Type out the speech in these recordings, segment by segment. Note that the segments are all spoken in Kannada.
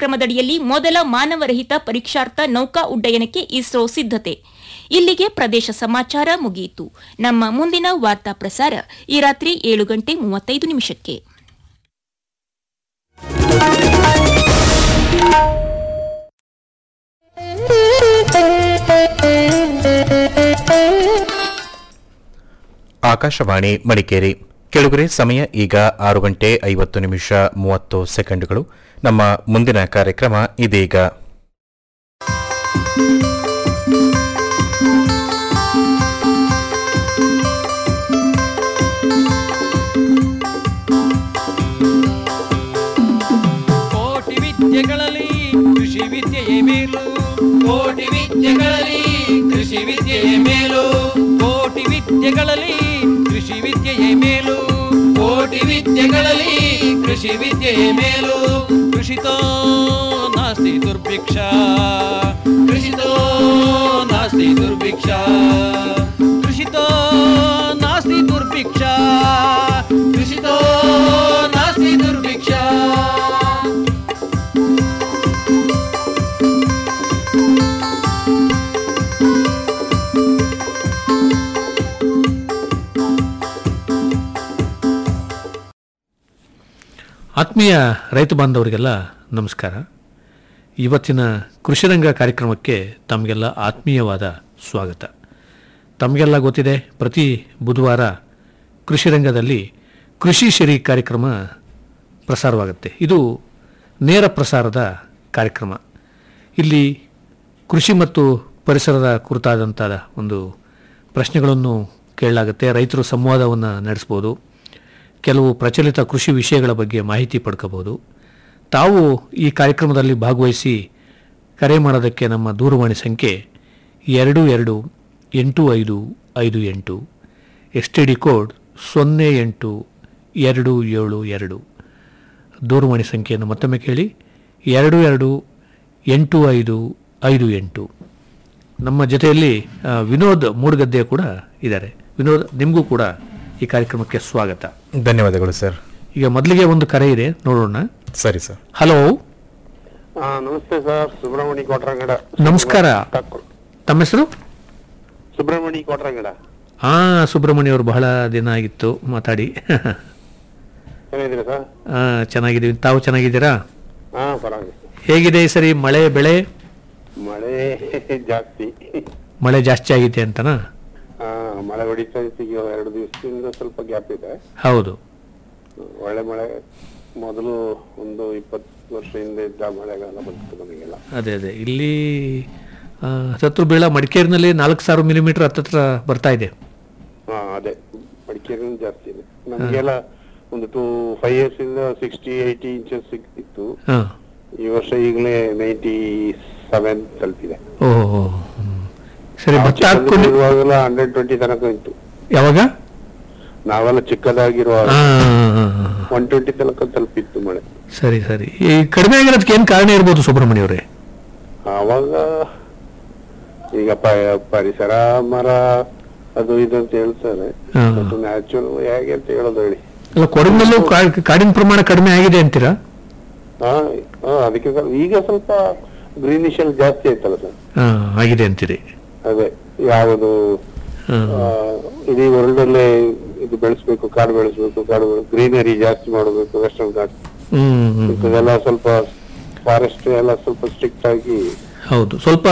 ಕಾರ್ಯಕ್ರಮದಡಿಯಲ್ಲಿ ಮೊದಲ ಮಾನವರಹಿತ ಪರೀಕ್ಷಾರ್ಥ ನೌಕಾ ಉಡ್ಡಯನಕ್ಕೆ ಇಸ್ರೋ ಸಿದ್ಧತೆ ಇಲ್ಲಿಗೆ ಪ್ರದೇಶ ಸಮಾಚಾರ ಮುಗಿಯಿತು ನಮ್ಮ ಮುಂದಿನ ವಾರ್ತಾ ಪ್ರಸಾರ ಈ ರಾತ್ರಿ ಏಳು ಗಂಟೆ ಮೂವತ್ತೈದು ನಿಮಿಷಕ್ಕೆ ಆಕಾಶವಾಣಿ ಮಡಿಕೇರಿ ಕೆಳಗರೆ ಸಮಯ ಈಗ ಆರು ಗಂಟೆ ಐವತ್ತು ನಿಮಿಷ ಮೂವತ್ತು ಸೆಕೆಂಡುಗಳು ನಮ್ಮ ಮುಂದಿನ ಕಾರ್ಯಕ್ರಮ ಇದೀಗ ಕೋಟಿ ವಿದ್ಯೆಗಳಲ್ಲಿ ಕೃಷಿ ವಿದ್ಯೆಯೇ ಮೇಲು ಕೋಟಿ ವಿದ್ಯೆಗಳಲ್ಲಿ ಕೃಷಿ ವಿದ್ಯೆಯೇ ಮೇಲು ಕೋಟಿ ವಿದ್ಯೆಗಳಲ್ಲಿ ಕೃಷಿ ವಿದ್ಯೆಯೇ ಮೇಲು ಕೋಟಿ ವಿದ್ಯೆಗಳಲ್ಲಿ ಕೃಷಿ ವಿದ್ಯೆಯೇ ಮೇಲು ಕೃಷಿತೋ ನಾಸ್ತಿ ದುರ್ಭಿಕ್ಷ ಕೃಷಿತೋ ನಾಸ್ತಿ ದುರ್ಭಿಕ್ಷ ಕೃಷಿತೋ ನಾಸ್ತಿ ದುರ್ಭಿಕ್ಷ ಕೃಷಿತೋ ನಾಸ್ತಿ ದುರ್ಭಿಕ್ಷ ಆತ್ಮೀಯ ರೈತ ಬಾಂಧವರಿಗೆಲ್ಲ ನಮಸ್ಕಾರ ಇವತ್ತಿನ ಕೃಷಿರಂಗ ಕಾರ್ಯಕ್ರಮಕ್ಕೆ ತಮಗೆಲ್ಲ ಆತ್ಮೀಯವಾದ ಸ್ವಾಗತ ತಮಗೆಲ್ಲ ಗೊತ್ತಿದೆ ಪ್ರತಿ ಬುಧವಾರ ಕೃಷಿರಂಗದಲ್ಲಿ ಕೃಷಿ ಶರಿ ಕಾರ್ಯಕ್ರಮ ಪ್ರಸಾರವಾಗುತ್ತೆ ಇದು ನೇರ ಪ್ರಸಾರದ ಕಾರ್ಯಕ್ರಮ ಇಲ್ಲಿ ಕೃಷಿ ಮತ್ತು ಪರಿಸರದ ಕುರಿತಾದಂಥ ಒಂದು ಪ್ರಶ್ನೆಗಳನ್ನು ಕೇಳಲಾಗುತ್ತೆ ರೈತರು ಸಂವಾದವನ್ನು ನಡೆಸ್ಬೋದು ಕೆಲವು ಪ್ರಚಲಿತ ಕೃಷಿ ವಿಷಯಗಳ ಬಗ್ಗೆ ಮಾಹಿತಿ ಪಡ್ಕೋಬೋದು ತಾವು ಈ ಕಾರ್ಯಕ್ರಮದಲ್ಲಿ ಭಾಗವಹಿಸಿ ಕರೆ ಮಾಡೋದಕ್ಕೆ ನಮ್ಮ ದೂರವಾಣಿ ಸಂಖ್ಯೆ ಎರಡು ಎರಡು ಎಂಟು ಐದು ಐದು ಎಂಟು ಎಸ್ ಟಿ ಡಿ ಕೋಡ್ ಸೊನ್ನೆ ಎಂಟು ಎರಡು ಏಳು ಎರಡು ದೂರವಾಣಿ ಸಂಖ್ಯೆಯನ್ನು ಮತ್ತೊಮ್ಮೆ ಕೇಳಿ ಎರಡು ಎರಡು ಎಂಟು ಐದು ಐದು ಎಂಟು ನಮ್ಮ ಜೊತೆಯಲ್ಲಿ ಆ, ವಿನೋದ್ ಮೂಡುಗದ್ದೆ ಕೂಡ ಇದ್ದಾರೆ ವಿನೋದ್ ನಿಮಗೂ ಕೂಡ ಈ ಕಾರ್ಯಕ್ರಮಕ್ಕೆ ಸ್ವಾಗತ ಧನ್ಯವಾದಗಳು ಸರ್ ಈಗ ಮೊದಲಿಗೆ ಒಂದು ಕರೆ ಇದೆ ನೋಡೋಣ ಸರಿ ಸರ್ ಹಲೋ ಹಾ ನಮಸ್ತೆ ಸರ್ ಸುಬ್ರಹ್ಮಣಿ ಕೋಟ್ರಂಗಡ ನಮಸ್ಕಾರ ತಮ್ಮ ಹೆಸರು ಸುಬ್ರಹ್ಮಣಿ ಕೋಟ್ರಂಗಡ ಹಾ ಸುಬ್ರಹ್ಮಣ್ಯ ಅವರು ಬಹಳ ದಿನ ಆಗಿತ್ತು ಮಾತಾಡಿ ಏನಿದ್ದೀರಾ ಸರ್ ಆ, ಚೆನ್ನಾಗಿದ್ದೀವಿ ತಾವು ಚೆನ್ನಾಗಿದ್ದೀರಾ ಹಾ ಪರವಾಗಿಲ್ಲ ಹೇಗಿದೆ ಈ ಸರಿ ಮಳೆ ಬೆಳೆ ಮಳೆ ಜಾಸ್ತಿ ಮಳೆ ಜಾಸ್ತಿ ಆಗಿದೆ ಅಂತನಾ ಹಾ ಮಳೆ ಹೊಡಿತಾ ಇತ್ತು ಈಗ ಎರಡು ದಿವಸದಿಂದ ಸ್ವಲ್ಪ ಗ್ಯಾಪ್ ಇದೆ ಹೌದು ಒಳ್ಳೆ ಮಳೆ ಮೊದಲು ಒಂದು ಇಪ್ಪತ್ತು ವರ್ಷ ಹಿಂದೆ ಇದ್ದ ಮಳೆಗಾಲ ಬಂತು ನಮಗೆಲ್ಲ ಅದೇ ಅದೇ ಇಲ್ಲಿ ಆ, ಹತ್ತತ್ರ ಬೀಳ ಮಡಿಕೇರಿನಲ್ಲಿ ನಾಲ್ಕು ಸಾವಿರ ಮಿಲಿಮೀಟರ್ ಹತ್ತತ್ರ ಬರ್ತಾ ಇದೆ ಹಾ ಅದೇ ಮಡಿಕೇರಿ ಜಾಸ್ತಿ ಇದೆ ನಮಗೆಲ್ಲ ಒಂದು ಟೂ ಫೈವ್ ಇಯರ್ಸ್ ಇಂದ ಸಿಕ್ಸ್ಟಿ ಏಯ್ಟಿ ಇಂಚಸ್ ಸಿಗ್ತಿತ್ತು ಹಾಂ ಈ ವರ್ಷ ಈಗಲೇ ನೈಂಟಿ ಸೆವೆನ್ ತಲುಪಿದೆ ಓಹೋ ಹ್ಮ್. ಸರಿ ಭತ್ತ ಹಾಕ್ಕೊಂಡು ಇರುವಾಗೆಲ್ಲ ಹಂಡ್ರೆಡ್ ಟ್ವೆಂಟಿ ತನಕ ಇತ್ತು ಯಾವಾಗ ನಾವೆಲ್ಲ ಚಿಕ್ಕದಾಗಿರುವಾಗ ಆ, ಆ, ಆ, ಆ. ಒನ್ ಟ್ವೆಂಟಿ ತನಕ ತಲುಪಿತ್ತು ಮಳೆ ಸರಿ ಸರಿ ಈ ಕಡಿಮೆ ಆಗಿರೋದಕ್ಕೆ ಏನು ಕಾರಣ ಇರ್ಬೋದು ಸುಬ್ರಹ್ಮಣ್ಯ ಅವರೇ ಆವಾಗ ಈಗ ಪ- ಪರಿಸರ ಮರ ಅದು ಇದು ಅಂತ ಹೇಳ್ತಾರೆ ಹಾ. ನ್ಯಾಚುರಲ್ ಹೇಗೆ ಅಂತ ಹೇಳೋದು ಹೇಳಿ ಅಲ್ಲ ಕೊಡಗಿನಲ್ಲೂ ಕಾ- ಕಾಡಿನ ಪ್ರಮಾಣ ಕಡಿಮೆ ಆಗಿದೆ ಅಂತೀರಾ ಹಾ ಹಾ ಅದಕ್ಕೆ ಸ್ವಲ್ಪ- ಈಗ ಸ್ವಲ್ಪ ಗ್ರೀನಿಶಲ್ ಜಾಸ್ತಿ ಆಯ್ತಲ್ಲ ಸರ್ ಹಾ ಆಗಿದೆ ಅಂತೀರಿ ಅದೇ ಯಾವುದು ಹಾ. ಆ, ಇಡೀ ವರ್ಲ್ಡ್ ಅಲ್ಲೇ ಇದು ಬೆಳೆಸ್ಬೇಕು ಕಾಡು ಬೆಳೆಸ್ಬೇಕು ಕಾಡು ಗ್ರೀನರಿ ಜಾಸ್ತಿ ಮಾಡಬೇಕು ವೆಸ್ಟರ್ನ್ ಘಾಟ್ ಹ್ಮ್ ಹ್ಮ್. ಇದೆಲ್ಲ ಸ್ವಲ್ಪ ಫಾರೆಸ್ಟ್ ಎಲ್ಲ ಸ್ವಲ್ಪ ಸ್ಟ್ರಿಕ್ಟ್ ಆಗಿ ಹೌದು ಸ್ವಲ್ಪ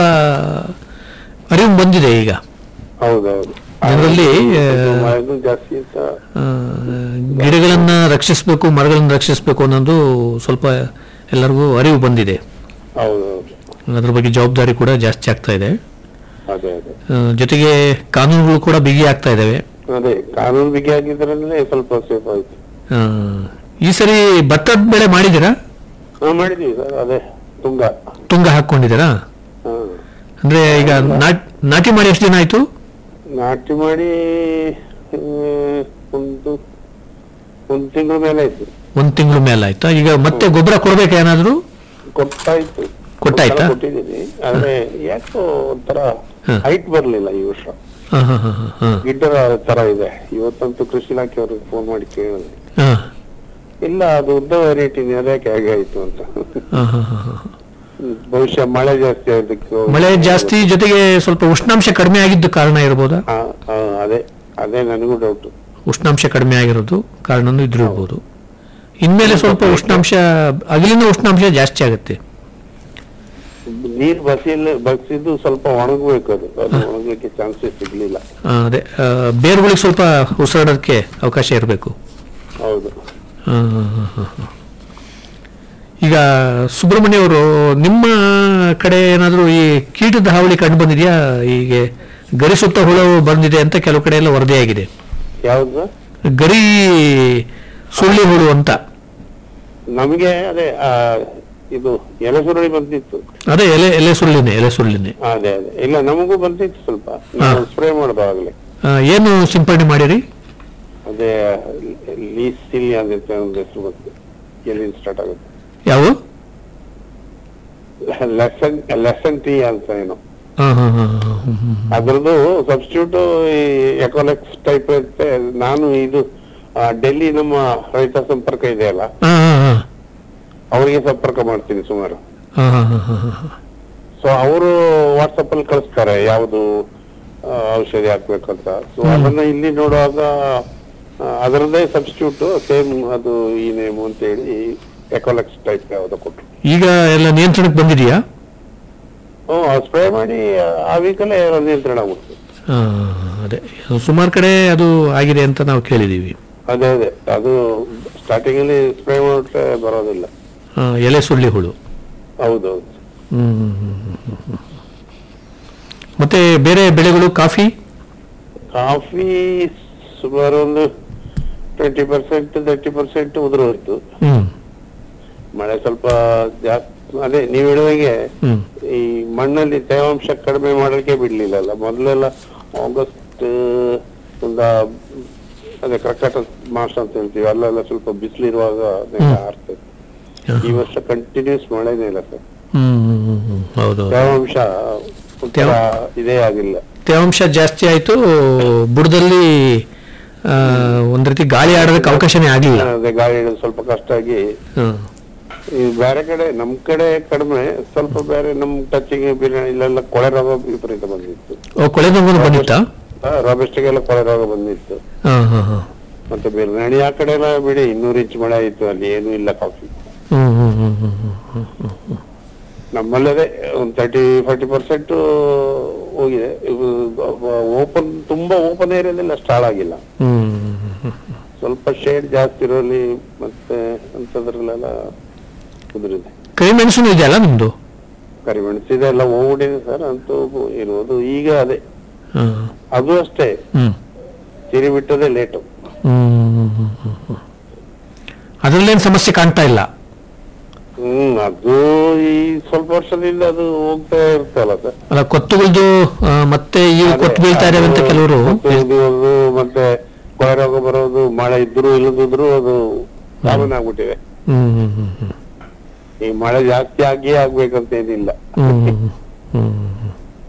ಅರಿವು ಬಂದಿದೆ ಈಗ ಹೌದೌದು ಜನರಲ್ಲಿ, ಆ, ಮಳೆನೂ ಜಾಸ್ತಿ ಅಂತ ಆ, ಗಿಡಗಳನ್ನ ರಕ್ಷಿಸಬೇಕು ಮರಗಳನ್ನ ರಕ್ಷಿಸಬೇಕು ಅನ್ನೋದು ಸ್ವಲ್ಪ ಎಲ್ಲರಿಗೂ ಅರಿವು ಬಂದಿದೆ ಹೌದೌದು ಅದ್ರ ಬಗ್ಗೆ ಜವಾಬ್ದಾರಿ ಕೂಡ ಜಾಸ್ತಿ ಆಗ್ತಾ ಇದೆ ಅದೇ ಅದೇ ಆ, ಜೊತೆಗೆ ಕಾನೂನುಗಳು ಕೂಡ ಬಿಗಿ ಆಗ್ತಾ ಇದ್ದಾವೆ ಅದೇ ಕಾನೂನು ಬಿಗಿ ಆಗಿದ್ರಲ್ಲೇ ಸ್ವಲ್ಪ ಸೇಫ್ ಆಯ್ತು ಆ, ಈ ಸರಿ ಭತ್ತದ ಬೆಳೆ ಮಾಡಿದ್ದೀರಾ ಹಾ ಮಾಡಿದೀವಿ ಸರ್ ಅದೇ ತುಂಗ ತುಂಗ ಹಾಕೊಂಡಿದ್ದೀರಾ ಹಾ ಅಂದ್ರೆ ಈಗ ನಾಟ್- ನಾಟಿ ಮಾಡಿ ಎಷ್ಟು ದಿನ ಆಯ್ತು ನಾಟಿ ಮಾಡಿ ಆ, ಒಂದು ಒಂದು ತಿಂಗಳ ಮೇಲೆ ಆಯ್ತು ಒಂದ್ ತಿಂಗಳ ಮೇಲೆ ಆಯ್ತಾ ಈಗ ಮತ್ತೆ ಗೊಬ್ಬರ ಕೊಡ್ಬೇಕಾ ಏನಾದ್ರು ಕೊಟ್ಟಾಯ್ತು ಕೊಟ್ಟಾಯ್ತಾ? ಒಂದ್ಸಲ ಕೊಟ್ಟಿದ್ದೀನಿ ಆದ್ರೆ ಯಾಕೋ ಒಂಥರ ಹಾ. ಹೈಟ್ ಬರ್ಲಿಲ್ಲ ಈ ವರ್ಷ ಹಾ ಹಾ ಹಾ ಹಾ ಹಾ ಗಿಡ್ಡರ ತರ ಇದೆ ಇವತ್ತಂತೂ ಕೃಷಿ ಇಲಾಖೆಯವ್ರಿಗೆ ಫೋನ್ ಮಾಡಿ ಕೇಳಿದೆ ಹಾ ಇಲ್ಲ ಅದು ಉದ್ದ ವೆರೈಟಿ ಅದಕ್ಕೆ ಹೇಗೆ ಆಯ್ತು ಅಂತ ಹಾ, ಹಾ, ಹಾ, ಹಾ. ಬಹುಶಃ ಮಳೆ ಜಾಸ್ತಿ ಆದಕ್ಕೆ ಮಳೆ ಜಾಸ್ತಿ ಜೊತೆಗೆ ಸ್ವಲ್ಪ ಉಷ್ಣಾಂಶ ಕಡಿಮೆ ಆಗಿದ್ದು ಕಾರಣ ಇರಬಹುದಾ ಹಾ, ಹಾ, ಅದೇ ಅದೇ ನನಗೂ ಡೌಟ್ ಉಷ್ಣಾಂಶ ಕಡಿಮೆ ಆಗಿರೋದು ಕಾರಣನೂ ಇದ್ರೂ ಇರ್ಬೋದು ಇನ್ಮೇಲೆ ಸ್ವಲ್ಪ ಉಷ್ಣಾಂಶ ಅಗಲಿನ ಉಷ್ಣಾಂಶ ಜಾಸ್ತಿ ಆಗುತ್ತೆ ನೀರ್ ಬಸಿಲ್ ಬಸಿದ್ದು ಸ್ವಲ್ಪ ಒಣಗಬೇಕು ಅದು ಅದು ಒಣಗಲಿಕ್ಕೆ ಚಾನ್ಸಸ್ ಸಿಗ್ಲಿಲ್ಲ ಆ, ಅದೇ ಆ, ಬೇರುಗಳಿಗೆ ಸ್ವಲ್ಪ ಉಸಿರಾಡೋದಕ್ಕೆ ಅವಕಾಶ ಇರಬೇಕು ಹೌದು ಈಗ ಸುಬ್ರಹ್ಮಣ್ಯ ಅವರು ನಿಮ್ಮ ಕಡೆ ಏನಾದರೂ ಈ ಕೀಟದ ಹಾವಳಿ ಕಂಡು ಬಂದಿದೆಯಾ ಹೀಗೆ ಗರಿ ಸುತ್ತ ಹುಳು ಬಂದಿದೆ ಅಂತ ಕೆಲವು ಕಡೆ ಎಲ್ಲ ವರದಿಯಾಗಿದೆ ಯಾವ್ದು ಗರಿ ಸುಳ್ಳಿ ಹುಳು ಅಂತ ನಮ್ಗೆ ಅದೇ ಆ, ಇದು ಎಲೆ ಸುರುಳಿ ಬಂದಿತ್ತು ಅದೇ ಎಲೆ ಎಲೆ ಸುಳ್ಳಿನೇ ಎಲೆ ಸುಳ್ಳಿನೇ ಅದೇ ಅದೇ ಇಲ್ಲ ನಮಗೂ ಬಂದಿತ್ತು ಸ್ವಲ್ಪ ನಾವು ಹಾ. ಸ್ಪ್ರೇ ಮಾಡುವಾಗಲೇ ಆ, ಏನು ಸಿಂಪಡಣೆ ಮಾಡಿರಿ ಅದೇ ಲೀಸಿಲಿ ಅಂತ ಒಂದು ಹೆಸರು ಬಂತು ಎಲ್ಲಿಂದ ಸ್ಟಾರ್ಟ್ ಆಗುತ್ತೆ ಯಾವ ಲೆಸನ್ ಲೆಸನ್ ಟೀ ಅಂತ ಏನು ಹಾ ಹಾ ಹಾ ಹಾ, ಹ್ಮ್, ಹ್ಮ್. ಅದ್ರದ್ದು ಸಬ್ಸ್ಟಿಟ್ಯೂಟ್ ಈ ಎಕೋಲೆಕ್ಸ್ ಟೈಪ್ ಇರುತ್ತೆ ನಾನು ಇದು ಆ, ಡೆಲ್ಲಿ ನಮ್ಮ ರೈತ ಸಂಪರ್ಕ ಇದೆಯಲ್ಲ ಹಾ ಹಾ ಹಾ ಅವರಿಗೆ ಸಂಪರ್ಕ ಮಾಡ್ತೀನಿ ಸುಮಾರು ಹಾ ಹಾ ಹಾ ಹಾ ಹಾ ಸೊ ಅವರು ವಾಟ್ಸಪ್ ಅಲ್ಲಿ ಕಳಿಸ್ತಾರೆ ಯಾವುದು ಆ, ಔಷಧಿ ಹಾಕ್ಬೇಕಂತ ಸೊ ಅದನ್ನ ಇಲ್ಲಿ ನೋಡುವಾಗ ಆ, ಅದರದ್ದೇ ಸಬ್ಸ್ಟಿಟ್ಯೂಟ್ ಸೇಮ್ ಅದು ಈ ನೇಮ್ ಅಂತ ಹೇಳಿ ಎಕೋಲೆಕ್ಸ್ ಟೈಪ್ ಯಾವ್ದು ಕೊಟ್ರು ಈಗ ಎಲ್ಲ ನಿಯಂತ್ರಣಕ್ಕೆ ಬಂದಿದೆಯಾ ಹ್ಮ್ ಸ್ಪ್ರೇ ಮಾಡಿ ಆ ವೀಕಲ್ಲೇ ನಿಯಂತ್ರಣ ಆಗ್ಬಿಡ್ತು ಆ, ಅದೇ ಸುಮಾರು ಕಡೆ ಅದು ಆಗಿದೆ ಅಂತ ನಾವು ಕೇಳಿದೀವಿ ಅದೇ ಅದೇ ಅದು ಸ್ಟಾರ್ಟಿಂಗ್ ಅಲ್ಲಿ ಸ್ಪ್ರೇ ಮಾಡಿಟ್ರೆ ಬರೋದಿಲ್ಲ ಆ, ಎಲೆ ಸುಳ್ಳಿ ಹುಳು ಹೌದೌದು ಹ್ಮ್, ಹ್ಮ್, ಹ್ಮ್, ಹ್ಮ್, ಹ್ಮ್. ಮತ್ತೆ ಬೇರೆ ಬೆಳೆಗಳು ಕಾಫಿ ಕಾಫಿ ಸುಮಾರು ಒಂದು ಟ್ವೆಂಟಿ ಪರ್ಸೆಂಟ್ ತರ್ಟಿ ಪರ್ಸೆಂಟ್ ಉದುರು ಹೋಯ್ತು ಹ್ಮ್ ಮಳೆ ಸ್ವಲ್ಪ ಜಾಸ್ತಿ ಅದೇ ನೀವು ಹೇಳುವಾಗೆ ಹ್ಮ್ ಈ ಮಣ್ಣಲ್ಲಿ ತೇವಾಂಶ ಕಡಿಮೆ ಮಾಡಲಿಕ್ಕೆ ಬಿಡ್ಲಿಲ್ಲ ಅಲ್ಲ ಮೊದಲೆಲ್ಲ ಆಗಸ್ಟ್ ಒಂದ ಅದೇ ಕರ್ಕಟ ಮಾಸ ಅಂತ ಹೇಳ್ತೀವಿ ಅಲ್ಲೆಲ್ಲ ಸ್ವಲ್ಪ ಬಿಸಿಲಿರುವಾಗ ಆರ್ತದೆ ಈ ವರ್ಷ ಕಂಟಿನ್ಯೂಸ್ ಮಳೆನೇ ಇಲ್ಲ ಸರ್ ಹ್ಮ್ ಹ್ಮ್, ಹ್ಮ್, ಹ್ಮ್. ಹೌದು ತೇವಾಂಶ ಒಂಥರ ಇದೇ ಆಗಿಲ್ಲ ತೇವಾಂಶ ಜಾಸ್ತಿ ಆಯ್ತು ಬುಡದಲ್ಲಿ ಆ, ಒಂದ್ ರೀತಿ ಗಾಳಿ ಆಡೋದಕ್ಕೆ ಅವಕಾಶನೇ ಆಗ್ಲಿಲ್ಲ ಅದೇ ಗಾಳಿ ಹಿಡಿದು ಸ್ವಲ್ಪ ಕಷ್ಟ ಆಗಿ ಹ್ಮ್. ಈ ಬೇರೆ ಕಡೆ ನಮ್ ಕಡೆ ಕಡಿಮೆ ಸ್ವಲ್ಪ ಬೇರೆ ನಮ್ ಟಚಿಂಗ್ ಬಿರಿಯಾನಿ ಇಲ್ಲೆಲ್ಲ ಕೊಳೆ ರೋಗ ವಿಪರೀತ ಬಂದಿತ್ತು ಓ ಕೊಳೆ ರೋಗನು ಬಂದಿತ್ತಾ ರಾಬೆಸ್ಟಿಗೆಲ್ಲ ಕೊಳೆ ರೋಗ ಬಂದಿತ್ತು ಹಾ ಹಾ ಹಾ ಮತ್ತೆ ಬಿರಿಯಾನಿ ಆ ಕಡೆ ಎಲ್ಲ ಬಿಡಿ ಇನ್ನೂರು ಇಂಚ್ ಮಳೆ ಆಯ್ತು ಅಲ್ಲಿ ಏನೂ ಇಲ್ಲ ಕಾಫಿ ಹ್ಮ್ ಹ್ಮ್ ಹ್ಮ್ ಹ್ಮ್ ಹ್ಮ್ ಹ್ಮ್ ಹ್ಮ್ ನಮ್ಮಲ್ಲದೆ ಒಂದ್ ತರ್ಟಿ ಫಾರ್ಟಿ ಪರ್ಸೆಂಟ್ ಹೋಗಿದೆ ಓಪನ್ ತುಂಬಾ ಓಪನ್ ಏರಿಯಾದಲ್ಲಿ ಅಷ್ಟು ಹಾಳಾಗಿಲ್ಲ ಹ್ಮ್ ಹ್ಮ್ ಹ್ಮ್ ಸ್ವಲ್ಪ ಶೇಡ್ ಜಾಸ್ತಿ ಇರೋಲಿ ಮತ್ತೆ ಅಂತದ್ರಲ್ಲೆಲ್ಲ ಕುದುರಿದೆ ಕರಿಮೆಣಸು ಇದೆಯಲ್ಲ ನಿಮ್ದು ಕರಿಮೆಣಸಿದೆ ಎಲ್ಲ ಹೋಗ್ಬಿಟ್ಟಿದೆ ಸರ್ ಅಂತೂ ಇರೋದು ಈಗ ಅದೇ ಹಾ. ಅದು ಅಷ್ಟೇ ಹ್ಮ್ ತಿರಿ ಬಿಟ್ಟದೆ ಲೇಟು ಹ್ಮ್ ಹ್ಮ್ ಹ್ಮ್ ಹ್ಮ್ ಹ್ಮ್. ಅದ್ರಲ್ಲೇನ್ ಸಮಸ್ಯೆ ಕಾಣ್ತಾ ಇಲ್ಲ ಹ್ಮ್ ಅದು ಈ ಸ್ವಲ್ಪ ವರ್ಷದಿಂದ ಅದು ಹೋಗ್ತಾ ಇರ್ತಲ್ಲ ಸರ್ ಅಲ್ಲ ಕೊತ್ತುಗಳದು ಆ, ಮತ್ತೆ ಇವು ಅದೇ, ಕೊತ್ತು ಬೀಳ್ತಾ ಇದಾವೆ ಅಂತ ಅದು ಕೆಲವರು ಕೊತ್ತು ಉರಿಯೋದು, ಮತ್ತೆ ಕೊಳೆ ರೋಗ ಬರೋದು ಮಳೆ ಇದ್ರು ಇಲ್ಲದಿದ್ರು ಅದು ಕಾಮನ್ ಆಗ್ಬಿಟ್ಟಿದೆ ಹ್ಮ್ ಹ್ಮ್ ಹ್ಮ್ ಹ್ಮ್ ಈ ಮಳೆ ಜಾಸ್ತಿ ಆಗಿಯೇ ಆಗ್ಬೇಕಂತ ಏನಿಲ್ಲ ಹ್ಮ್ ಹ್ಮ್ ಹ್ಮ್ ಹ್ಮ್.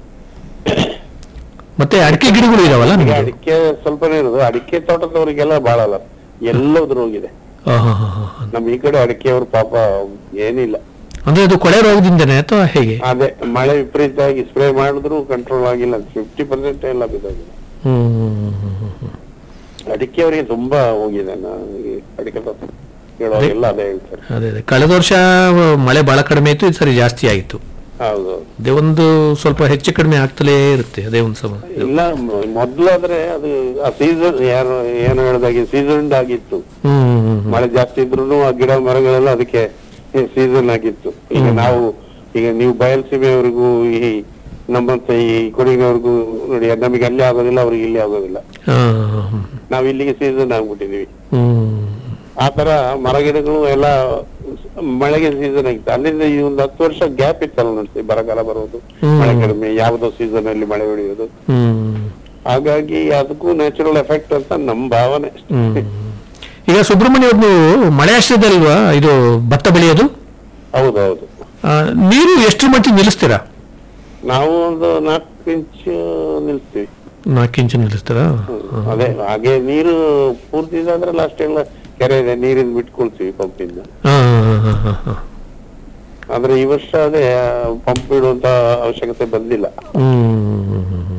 ಮತ್ತೆ ಅಡಿಕೆ ಗಿಡಗಳು ಇದಾವಲ್ಲ ಈಗ ನಿಮ್ಗೆ ಅಡಿಕೆ ಸ್ವಲ್ಪನೇ ಇರೋದು ಅಡಿಕೆ ತೋಟದವರಿಗೆಲ್ಲ ಬಾಳಲ್ಲ ಎಲ್ಲೋದ್ರು ಹೋಗಿದೆ ಆ, ಹಾ, ಹಾ, ಹಾ. ನಮ್ ಈ ಕಡೆ ಅಡಿಕೆಯವ್ರ ಪಾಪ ಏನಿಲ್ಲ ಅಂದ್ರೆ ಅದು ಕೊಳೆ ರೋಗದಿಂದನೇ ಅಥವಾ ಹೇಗೆ ಅದೇ ಮಳೆ ವಿಪರೀತ ಆಗಿ ಸ್ಪ್ರೇ ಮಾಡಿದ್ರು ಕಂಟ್ರೋಲ್ ಆಗಿಲ್ಲ ಫಿಫ್ಟಿ ಪರ್ಸೆಂಟ್ ಎಲ್ಲ ಬಿದ್ದೋಗಿದೆ ಹ್ಮ್ ಹ್ಮ್ ಹ್ಮ್ ಹ್ಮ್ ಹ್ಮ್. ಅಡಿಕೆ ಅವರಿಗೆ ತುಂಬಾ ಹೋಗಿದೆ ನಾನು ಈ ಅಡಿಕೆ ತೋಟ ಕೇಳೋರೆಲ್ಲ ಅದೇ ಹೇಳ್ತಾರೆ ಅದೇ ಅದೇ ಕಳೆದ ವರ್ಷ ಮಳೆ ಬಹಳ ಕಡಿಮೆ ಇತ್ತು ಈ ಸರಿ ಜಾಸ್ತಿ ಆಯಿತು ಹೌದು ಅದೇ ಒಂದು ಸ್ವಲ್ಪ ಹೆಚ್ಚು ಕಡಿಮೆ ಆಗ್ತಲೇ ಇರುತ್ತೆ ಅದೇ ಒಂದು ಸಮ ಇಲ್ಲ ಮ- ಮೊದ್ಲಾದ್ರೆ ಅದು ಆ ಸೀಸನ್ ಯಾರು ಏನು ಹೇಳ್ದಾಗೆ ಸೀಸನ್ ಆಗಿತ್ತು ಹ್ಮ್ ಹ್ಮ್ ಹ್ಮ್ ಹ್ಮ್. ಮಳೆ ಜಾಸ್ತಿ ಇದ್ರು ಆ ಗಿಡ ಮರಗಳೆಲ್ಲ ಅದಕ್ಕೆ ಸೀಸನ್ ಆಗಿತ್ತು ಈಗ ನಾವು ಈಗ ನೀವು ಬಯಲ್ಸೀಮೆಯವರೆಗೂ ಈ ನಮ್ಮಂತ ಈ ಕೊಡಗಿನವ್ರಿಗೂ ನೋಡಿ ನಮಗೆ ಅಲ್ಲಿ ಆಗೋದಿಲ್ಲ ಅವ್ರಿಗೆ ಇಲ್ಲಿ ಆಗೋದಿಲ್ಲ ಹಾ, ಹ್ಮ್ ನಾವ್ ಇಲ್ಲಿಗೆ ಸೀಸನ್ ಆಗ್ಬಿಟ್ಟಿದೀವಿ ಹ್ಮ್ ಆ ತರ ಮರಗಿಡಗಳು ಎಲ್ಲ ಮಳೆಗೆ ಸೀಸನ್ ಆಗಿತ್ತು ಅಲ್ಲಿಂದ ಈ ಒಂದು ಹತ್ತು ವರ್ಷ ಗ್ಯಾಪ್ ಇತ್ತಲ್ಲ ನೋಡಿ ಬರಗಾಲ ಬರೋದು ಹ್ಮ್. ಮಳೆ ಕಡಿಮೆ ಯಾವುದೋ ಸೀಸನ್ ಅಲ್ಲಿ ಮಳೆ ಹೊಡೆಯೋದು ಹ್ಮ್ ಹಾಗಾಗಿ ಅದಕ್ಕೂ ನ್ಯಾಚುರಲ್ ಎಫೆಕ್ಟ್ ಅಂತ ನಮ್ ಭಾವನೆ ಹ್ಮ್. ಈಗ ಸುಬ್ರಹ್ಮಣ್ಯ ಅವ್ರು ನೀವು ಮಳೆ ಆಶ್ರಯದಲ್ವಾ ಇದು ಭತ್ತ ಬೆಳೆಯೋದು ಹೌದೌದು ಆ, ನೀರು ಎಷ್ಟು ಮಟ್ಟಿಗೆ ನಿಲ್ಲಿಸ್ತೀರಾ ನಾವು ಒಂದು ನಾಲ್ಕು ಇಂಚ್ ನಿಲ್ಸ್ತೀವಿ ನಾಲ್ಕು ಇಂಚು ನಿಲ್ಲಿಸ್ತೀರಾ ಅದೇ ಹಾಗೆ ನೀರು ಪೂರ್ತಿ ಇದಾದ್ರಲ್ಲ ಅಷ್ಟೆಲ್ಲ ಕೆರೆ ಇದೆ ನೀರಿಂದ ಬಿಟ್ಕೊಳ್ತೀವಿ ಪಂಪಿಂದ ಹಾ ಹಾ ಹಾ ಹಾ ಹಾ ಆದ್ರೆ ಈ ವರ್ಷ ಅದೇ ಪಂಪ್ ಇಡುವಂತ ಅವಶ್ಯಕತೆ ಬಂದಿಲ್ಲ ಹ್ಮ್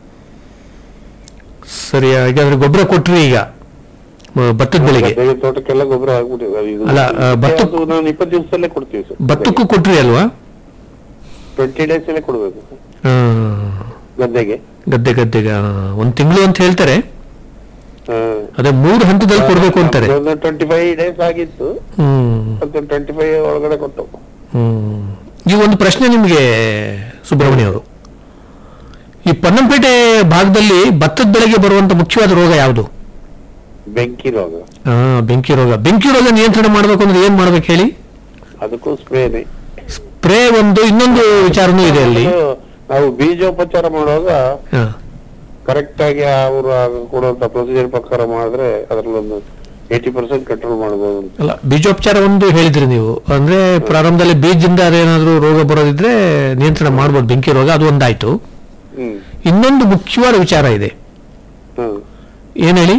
ಸರಿ ಹಾಗಾದ್ರೆ ಗೊಬ್ಬರ ಕೊಟ್ರಿ ಈಗ ಮ- ಭತ್ತದ ಬೆಳೆಗೆ ಗದ್ದೆಗೆ ತೋಟಕ್ಕೆಲ್ಲ ಗೊಬ್ಬರ ಹಾಕ್ಬಿಟ್ಟಿದೆ ಇದು ಅಲ್ಲ, ಆ, ಭತ್ತ- ಅದು ನಾನು ಇಪ್ಪತ್ತು ದಿವಸದಲ್ಲೇ ಕೊಡ್ತೀವಿ ಸರ್ ಭತ್ತಕ್ಕೂ ಕೊಟ್ರಿ ಅಲ್ವಾ ಟ್ವೆಂಟಿ ಡೇಸ್ ಅಲ್ಲೇ ಕೊಡ್ಬೇಕು ಹಾ. ಗದ್ದೆಗೆ ಗದ್ದೆ ಗದ್ದೆಗೆ ಆ, ಒಂದ್ ತಿಂಗಳು ಅಂತ ಹೇಳ್ತಾರೆ ಅದೇ ಮೂರು ಹಂತದಲ್ಲಿ ಕೊಡ್ಬೇಕು ಅಂತಾರೆ ಟ್ವೆಂಟಿ ಫೈವ್ ಡೇಸ್ ಆಗಿತ್ತು ಹ್ಮ್ ಅದು ಟ್ವೆಂಟಿ ಫೈವ್ ಒಳಗಡೆ ಕೊಟ್ಟು ಹ್ಮ್ ಈ ಒಂದು ಪ್ರಶ್ನೆ ನಿಮಗೆ ಸುಬ್ರಹ್ಮಣ್ಯ ಅವರು ಈ ಪನ್ನಂಪೇಟೆ ಭಾಗದಲ್ಲಿ ಭತ್ತದ ಬೆಳೆಗೆ ಬರುವಂತ ಮುಖ್ಯವಾದ ರೋಗ ಯಾವುದು ಬೆಂಕಿ ರೋಗ ಆ, ಬೆಂಕಿ ರೋಗ ಬೆಂಕಿ ರೋಗ ನಿಯಂತ್ರಣ ಮಾಡಬೇಕು ಅಂದ್ರೆ ಏನ್ ಮಾಡ್ಬೇಕು ಹೇಳಿ ಅದಕ್ಕೂ ಸ್ಪ್ರೇನೆ ಸ್ಪ್ರೇ ಒಂದು ಇನ್ನೊಂದು ವಿಚಾರನೂ ಇದೆ ಅಲ್ಲಿ ನಾವು ಬೀಜೋಪಚಾರ ಮಾಡುವಾಗ ಹಾ. ಕರೆಕ್ಟ್ ಆಗಿ ಅವರು ಕೊಡುವಂತ ಪ್ರೊಸೀಜರ್ ಪ್ರಕಾರ ಮಾಡಿದ್ರೆ ಅದ್ರಲ್ಲಿ ಒಂದು ಏಟಿ ಪರ್ಸೆಂಟ್ ಕಂಟ್ರೋಲ್ ಮಾಡಬಹುದು ಅಂತ ಅಲ್ಲ ಬೀಜೋಪಚಾರ ಒಂದು ಹೇಳಿದ್ರಿ ನೀವು ಅಂದ್ರೆ ಪ್ರಾರಂಭದಲ್ಲಿ ಬೀಜದಿಂದ ಅದೇನಾದ್ರೂ ರೋಗ ಬರೋದಿದ್ರೆ ನಿಯಂತ್ರಣ ಮಾಡ್ಬೋದು ಬೆಂಕಿ ರೋಗ ಅದು ಒಂದಾಯ್ತು ಹ್ಮ್ ಇನ್ನೊಂದು ಮುಖ್ಯವಾದ ವಿಚಾರ ಇದೆ ಹ್ಮ್ ಏನ್ ಹೇಳಿ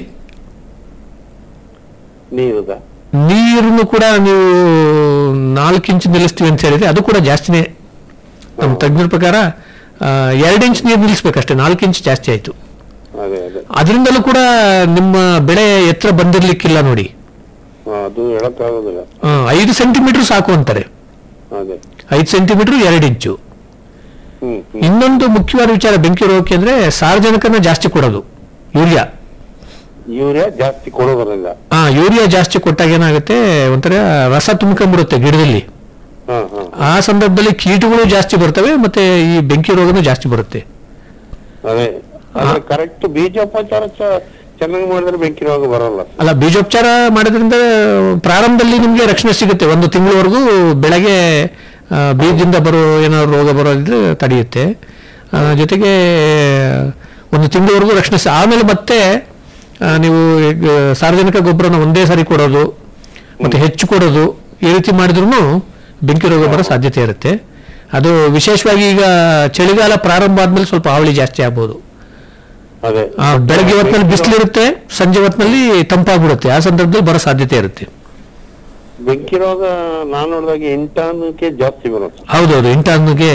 ನೀರುದ ನೀರನ್ನು ಕೂಡ ನೀವು ನಾಲ್ಕು ಇಂಚ್ ನಿಲ್ಲಿಸ್ತೀವಿ ಅಂತ ಹೇಳಿದ್ರೆ ಅದು ಕೂಡ ಜಾಸ್ತಿನೇ ನಮ್ಮ ತಜ್ಞರ ಪ್ರಕಾರ ಆ, ಎರಡು ಇಂಚ್ ನೀರು ನಿಲ್ಲಿಸ್ಬೇಕಷ್ಟೇ ನಾಲ್ಕು ಇಂಚ್ ಜಾಸ್ತಿ ಆಯ್ತು ಅದೇ ಅದೇ ಅದರಿಂದಲೂ ಕೂಡ ನಿಮ್ಮ ಬೆಳೆ ಎತ್ತರ ಬಂದಿರ್ಲಿಕ್ಕಿಲ್ಲ ನೋಡಿ ಹಾ, ಅದು ಹೇಳಕ್ಕಾಗೋದಿಲ್ಲ ಆ, ಐದು ಸೆಂಟಿಮೀಟರ್ ಸಾಕು ಅಂತಾರೆ ಅದೇ ಐದು ಸೆಂಟಿಮೀಟರ್ ಎರಡು ಇಂಚು ಹ್ಮ್ ಹ್ಮ್ ಇನ್ನೊಂದು ಮುಖ್ಯವಾದ ವಿಚಾರ ಬೆಂಕಿ ರೋಗಕ್ಕೆ ಅಂದ್ರೆ ಸಾರ್ವಜನಿಕನ ಜಾಸ್ತಿ ಕೊಡೋದು ಯೂರಿಯಾ ಯೂರಿಯಾ ಜಾಸ್ತಿ ಕೊಡೋದ್ರಿಂದ ಆ ಯೂರಿಯಾ ಜಾಸ್ತಿ ಕೊಟ್ಟಾಗ ಏನಾಗುತ್ತೆ ಒಂಥರ ರಸ ತುಂಬ್ಕೊಂಡ್ಬಿಡುತ್ತೆ ಗಿಡದಲ್ಲಿ ಹಾ ಹಾ ಆ ಸಂದರ್ಭದಲ್ಲಿ ಕೀಟಗಳು ಜಾಸ್ತಿ ಬರ್ತವೆ ಮತ್ತೆ ಈ ಬೆಂಕಿ ರೋಗನೂ ಜಾಸ್ತಿ ಬರುತ್ತೆ ಅದೇ ಆದ್ರೆ ಕರೆಕ್ಟ್ ಬೀಜೋಪಚಾರ ಚ- ಚೆನ್ನಾಗಿ ಮಾಡಿದ್ರೆ ಬೆಂಕಿ ರೋಗ ಬರಲ್ಲ ಅಲ್ಲ ಬೀಜೋಪಚಾರ ಮಾಡೋದ್ರಿಂದ ಪ್ರಾರಂಭದಲ್ಲಿ ನಿಮಗೆ ರಕ್ಷಣೆ ಸಿಗುತ್ತೆ ಒಂದು ತಿಂಗಳವರೆಗೂ ಬೆಳೆಗೆ ಆ, ಬೀಜದಿಂದ ಬರೋ ಏನಾದ್ರು ರೋಗ ಬರೋದಿದ್ರೆ ತಡೆಯುತ್ತೆ ಆ, ಜೊತೆಗೆ ಒಂದು ತಿಂಗಳವರೆಗೂ ರಕ್ಷಣೆ ಸಿ- ಆಮೇಲೆ ಮತ್ತೆ ಆ, ನೀವು ಈಗ ಸಾರ್ವಜನಿಕ ಗೊಬ್ಬರನ ಒಂದೇ ಸಾರಿ ಕೊಡೋದು ಮತ್ತೆ ಹೆಚ್ಚು ಕೊಡೋದು ಈ ರೀತಿ ಮಾಡಿದ್ರು ಬೆಂಕಿ ರೋಗ ಬರೋ ಸಾಧ್ಯತೆ ಇರುತ್ತೆ ಅದು ವಿಶೇಷವಾಗಿ ಈಗ ಚಳಿಗಾಲ ಪ್ರಾರಂಭ ಆದ್ಮೇಲೆ ಸ್ವಲ್ಪ ಹಾವಳಿ ಜಾಸ್ತಿ ಆಗ್ಬೋದು ಅದೇ ಆ, ಬೆಳಗ್ಗೆ ಹೊತ್ತಿನಲ್ಲಿ ಬಿಸಿಲಿರುತ್ತೆ ಸಂಜೆ ಹೊತ್ತಿನಲ್ಲಿ ತಂಪಾಗ್ಬಿಡುತ್ತೆ ಆ ಸಂದರ್ಭದಲ್ಲಿ ಬರೋ ಸಾಧ್ಯತೆ ಇರುತ್ತೆ ಬೆಂಕಿ ರೋಗ ನಾನ್ ನೋಡಿದಾಗ ಎಂಟಾನಕ್ಕೆ ಜಾಸ್ತಿ ಬರುತ್ತೆ ಹೌದೌದು ಇಂಟಾನ್ಗೆ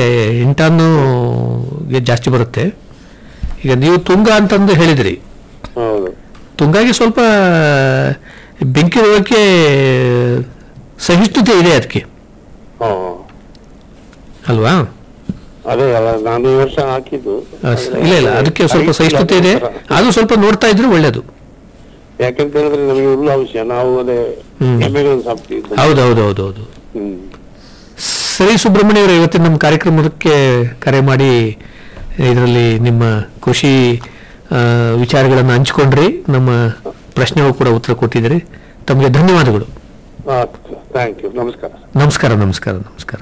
ಇಂಟಾನ್ಗೆ ಜಾಸ್ತಿ ಬರುತ್ತೆ ಈಗ ನೀವು ತುಂಗ ಅಂತಂದು ಹೇಳಿದ್ರಿ ಹೌದು ತುಂಗಾಗಿ ಸ್ವಲ್ಪ ಬೆಂಕಿ ರೋಗಕ್ಕೆ ಸಹಿಷ್ಣುತೆ ಇದೆ ಅದಕ್ಕೆ ಹಾ ಅಲ್ವಾ ಅದೇ ಅಲ್ಲ ನಾನು ಈ ವರ್ಷ ಹಾಕಿದ್ದು ಆ, ಸ- ಇಲ್ಲ ಇಲ್ಲ ಅದಕ್ಕೆ ಸ್ವಲ್ಪ ಸಹಿಷ್ಣುತೆ ಇದೆ ಅದು ಸ್ವಲ್ಪ ನೋಡ್ತಾ ಇದ್ರೆ ಒಳ್ಳೇದು ಯಾಕಂತ ಹೇಳಿದ್ರೆ ನಮಗೆ ಹುಲ್ಲು ಅವಶ್ಯ ನಾವು ಅದೇ ಹ್ಮ್. ಎಮ್ಮೆಗಳನ್ನು ಸಾಕ್ತಿದ್ದು ಹೌದು ಹೌದು ಹೌದು ಹೌದು ಹ್ಮ್ ಸರಿ ಸುಬ್ರಹ್ಮಣ್ಯ ಅವರೇ ಇವತ್ತಿನ ನಮ್ಮ ಕಾರ್ಯಕ್ರಮಕ್ಕೆ ಕರೆ ಮಾಡಿ ಇದರಲ್ಲಿ ನಿಮ್ಮ ಕೃಷಿ ಆ, ವಿಚಾರಗಳನ್ನು ಹಂಚಿಕೊಂಡ್ರಿ ನಮ್ಮ ಪ್ರಶ್ನೆಗೂ ಕೂಡ ಉತ್ತರ ಕೊಟ್ಟಿದ್ದೀರಿ ತಮಗೆ ಧನ್ಯವಾದಗಳು ಥ್ಯಾಂಕ್ ಯು ನಮಸ್ಕಾರ ನಮಸ್ಕಾರ ನಮಸ್ಕಾರ ನಮಸ್ಕಾರ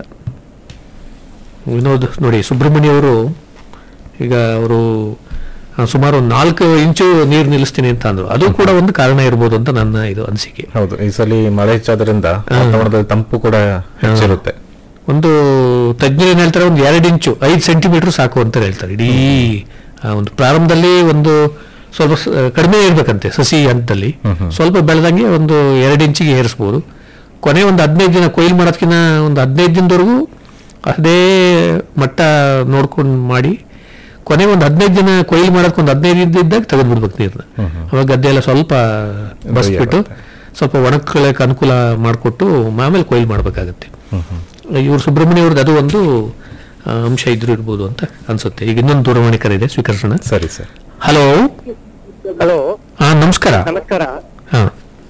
ವಿನೋದ್ ನೋಡಿ ಸುಬ್ರಹ್ಮಣ್ಯ ಅವರು ಈಗ ಅವರು ಆ, ಸುಮಾರು ಒಂದು ನಾಲ್ಕು ಇಂಚು ನೀರು ನಿಲ್ಲಿಸ್ತೀನಿ ಅಂತ ಅಂದ್ರು ಅದು ಕೂಡ ಒಂದು ಕಾರಣ ಇರ್ಬೋದು ಅಂತ ನನ್ನ ಇದು ಅನಿಸಿಕೆ ಹೌದು ಈ ಸಲ ಮಳೆ ಹೆಚ್ಚಾದ್ರಿಂದ ವಾತಾವರಣದಲ್ಲಿ ತಂಪು ಕೂಡ ಹೆಚ್ಚಿರುತ್ತೆ ಒಂದು ತಜ್ಞರು ಏನ್ ಹೇಳ್ತಾರೆ ಒಂದು ಎರಡು ಇಂಚು ಐದು ಸೆಂಟಿಮೀಟರ್ ಸಾಕು ಅಂತ ಹೇಳ್ತಾರೆ ಇಡೀ ಆ, ಒಂದು ಪ್ರಾರಂಭದಲ್ಲಿ ಒಂದು ಸ್ವಲ್ಪ ಸ- ಕಡಿಮೆ ಇರ್ಬೇಕಂತೆ ಸಸಿ ಹಂತದಲ್ಲಿ ಸ್ವಲ್ಪ ಬೆಳೆದಂಗೆ ಒಂದು ಎರಡು ಇಂಚಿಗೆ ಏರಿಸ್ಬೋದು ಕೊನೆ ಒಂದು ಹದಿನೈದು ದಿನ ಕೊಯ್ಲು ಮಾಡೋದಕ್ಕಿಂತ ಒಂದು ಹದಿನೈದು ದಿನದವರೆಗೂ ಅದೇ ಮಟ್ಟ ನೋಡ್ಕೊಂಡು ಮಾಡಿ ಕೊನೆ ಒಂದು ಹದಿನೈದು ದಿನ ಕೊಯ್ಲು ಮಾಡೋದಕ್ಕೆ ಒಂದು ಹದಿನೈದು ದಿನ ಇದ್ದಾಗ ತೆಗೆದು ಬಿಡ್ಬೇಕು ನೀರನ್ನ ಅವಾಗ ಗದ್ದೆ ಎಲ್ಲ ಸ್ವಲ್ಪ ಬಸ್ಬಿಟ್ಟು ಸ್ವಲ್ಪ ಒಣಗ್ಕೊಳ್ಳೋಕೆ ಅನುಕೂಲ ಮಾಡಿಕೊಟ್ಟು ಆಮೇಲೆ ಕೊಯ್ಲು ಮಾಡಬೇಕಾಗತ್ತೆ ಇವ್ರು ಸುಬ್ರಹ್ಮಣ್ಯ ಅವ್ರದ್ದು ಅದು ಒಂದು ಆ, ಅಂಶ ಇದ್ರು ಇರ್ಬೋದು ಅಂತ ಅನ್ಸುತ್ತೆ ಈಗ ಇನ್ನೊಂದು ದೂರವಾಣಿ ಕರೆ ಇದೆ ಸ್ವೀಕರಿಸೋಣ ಸರಿ ಸರ್ ಹಲೋ ಹಲೋ ಹಾ ನಮಸ್ಕಾರ ನಮಸ್ಕಾರ ಹಾ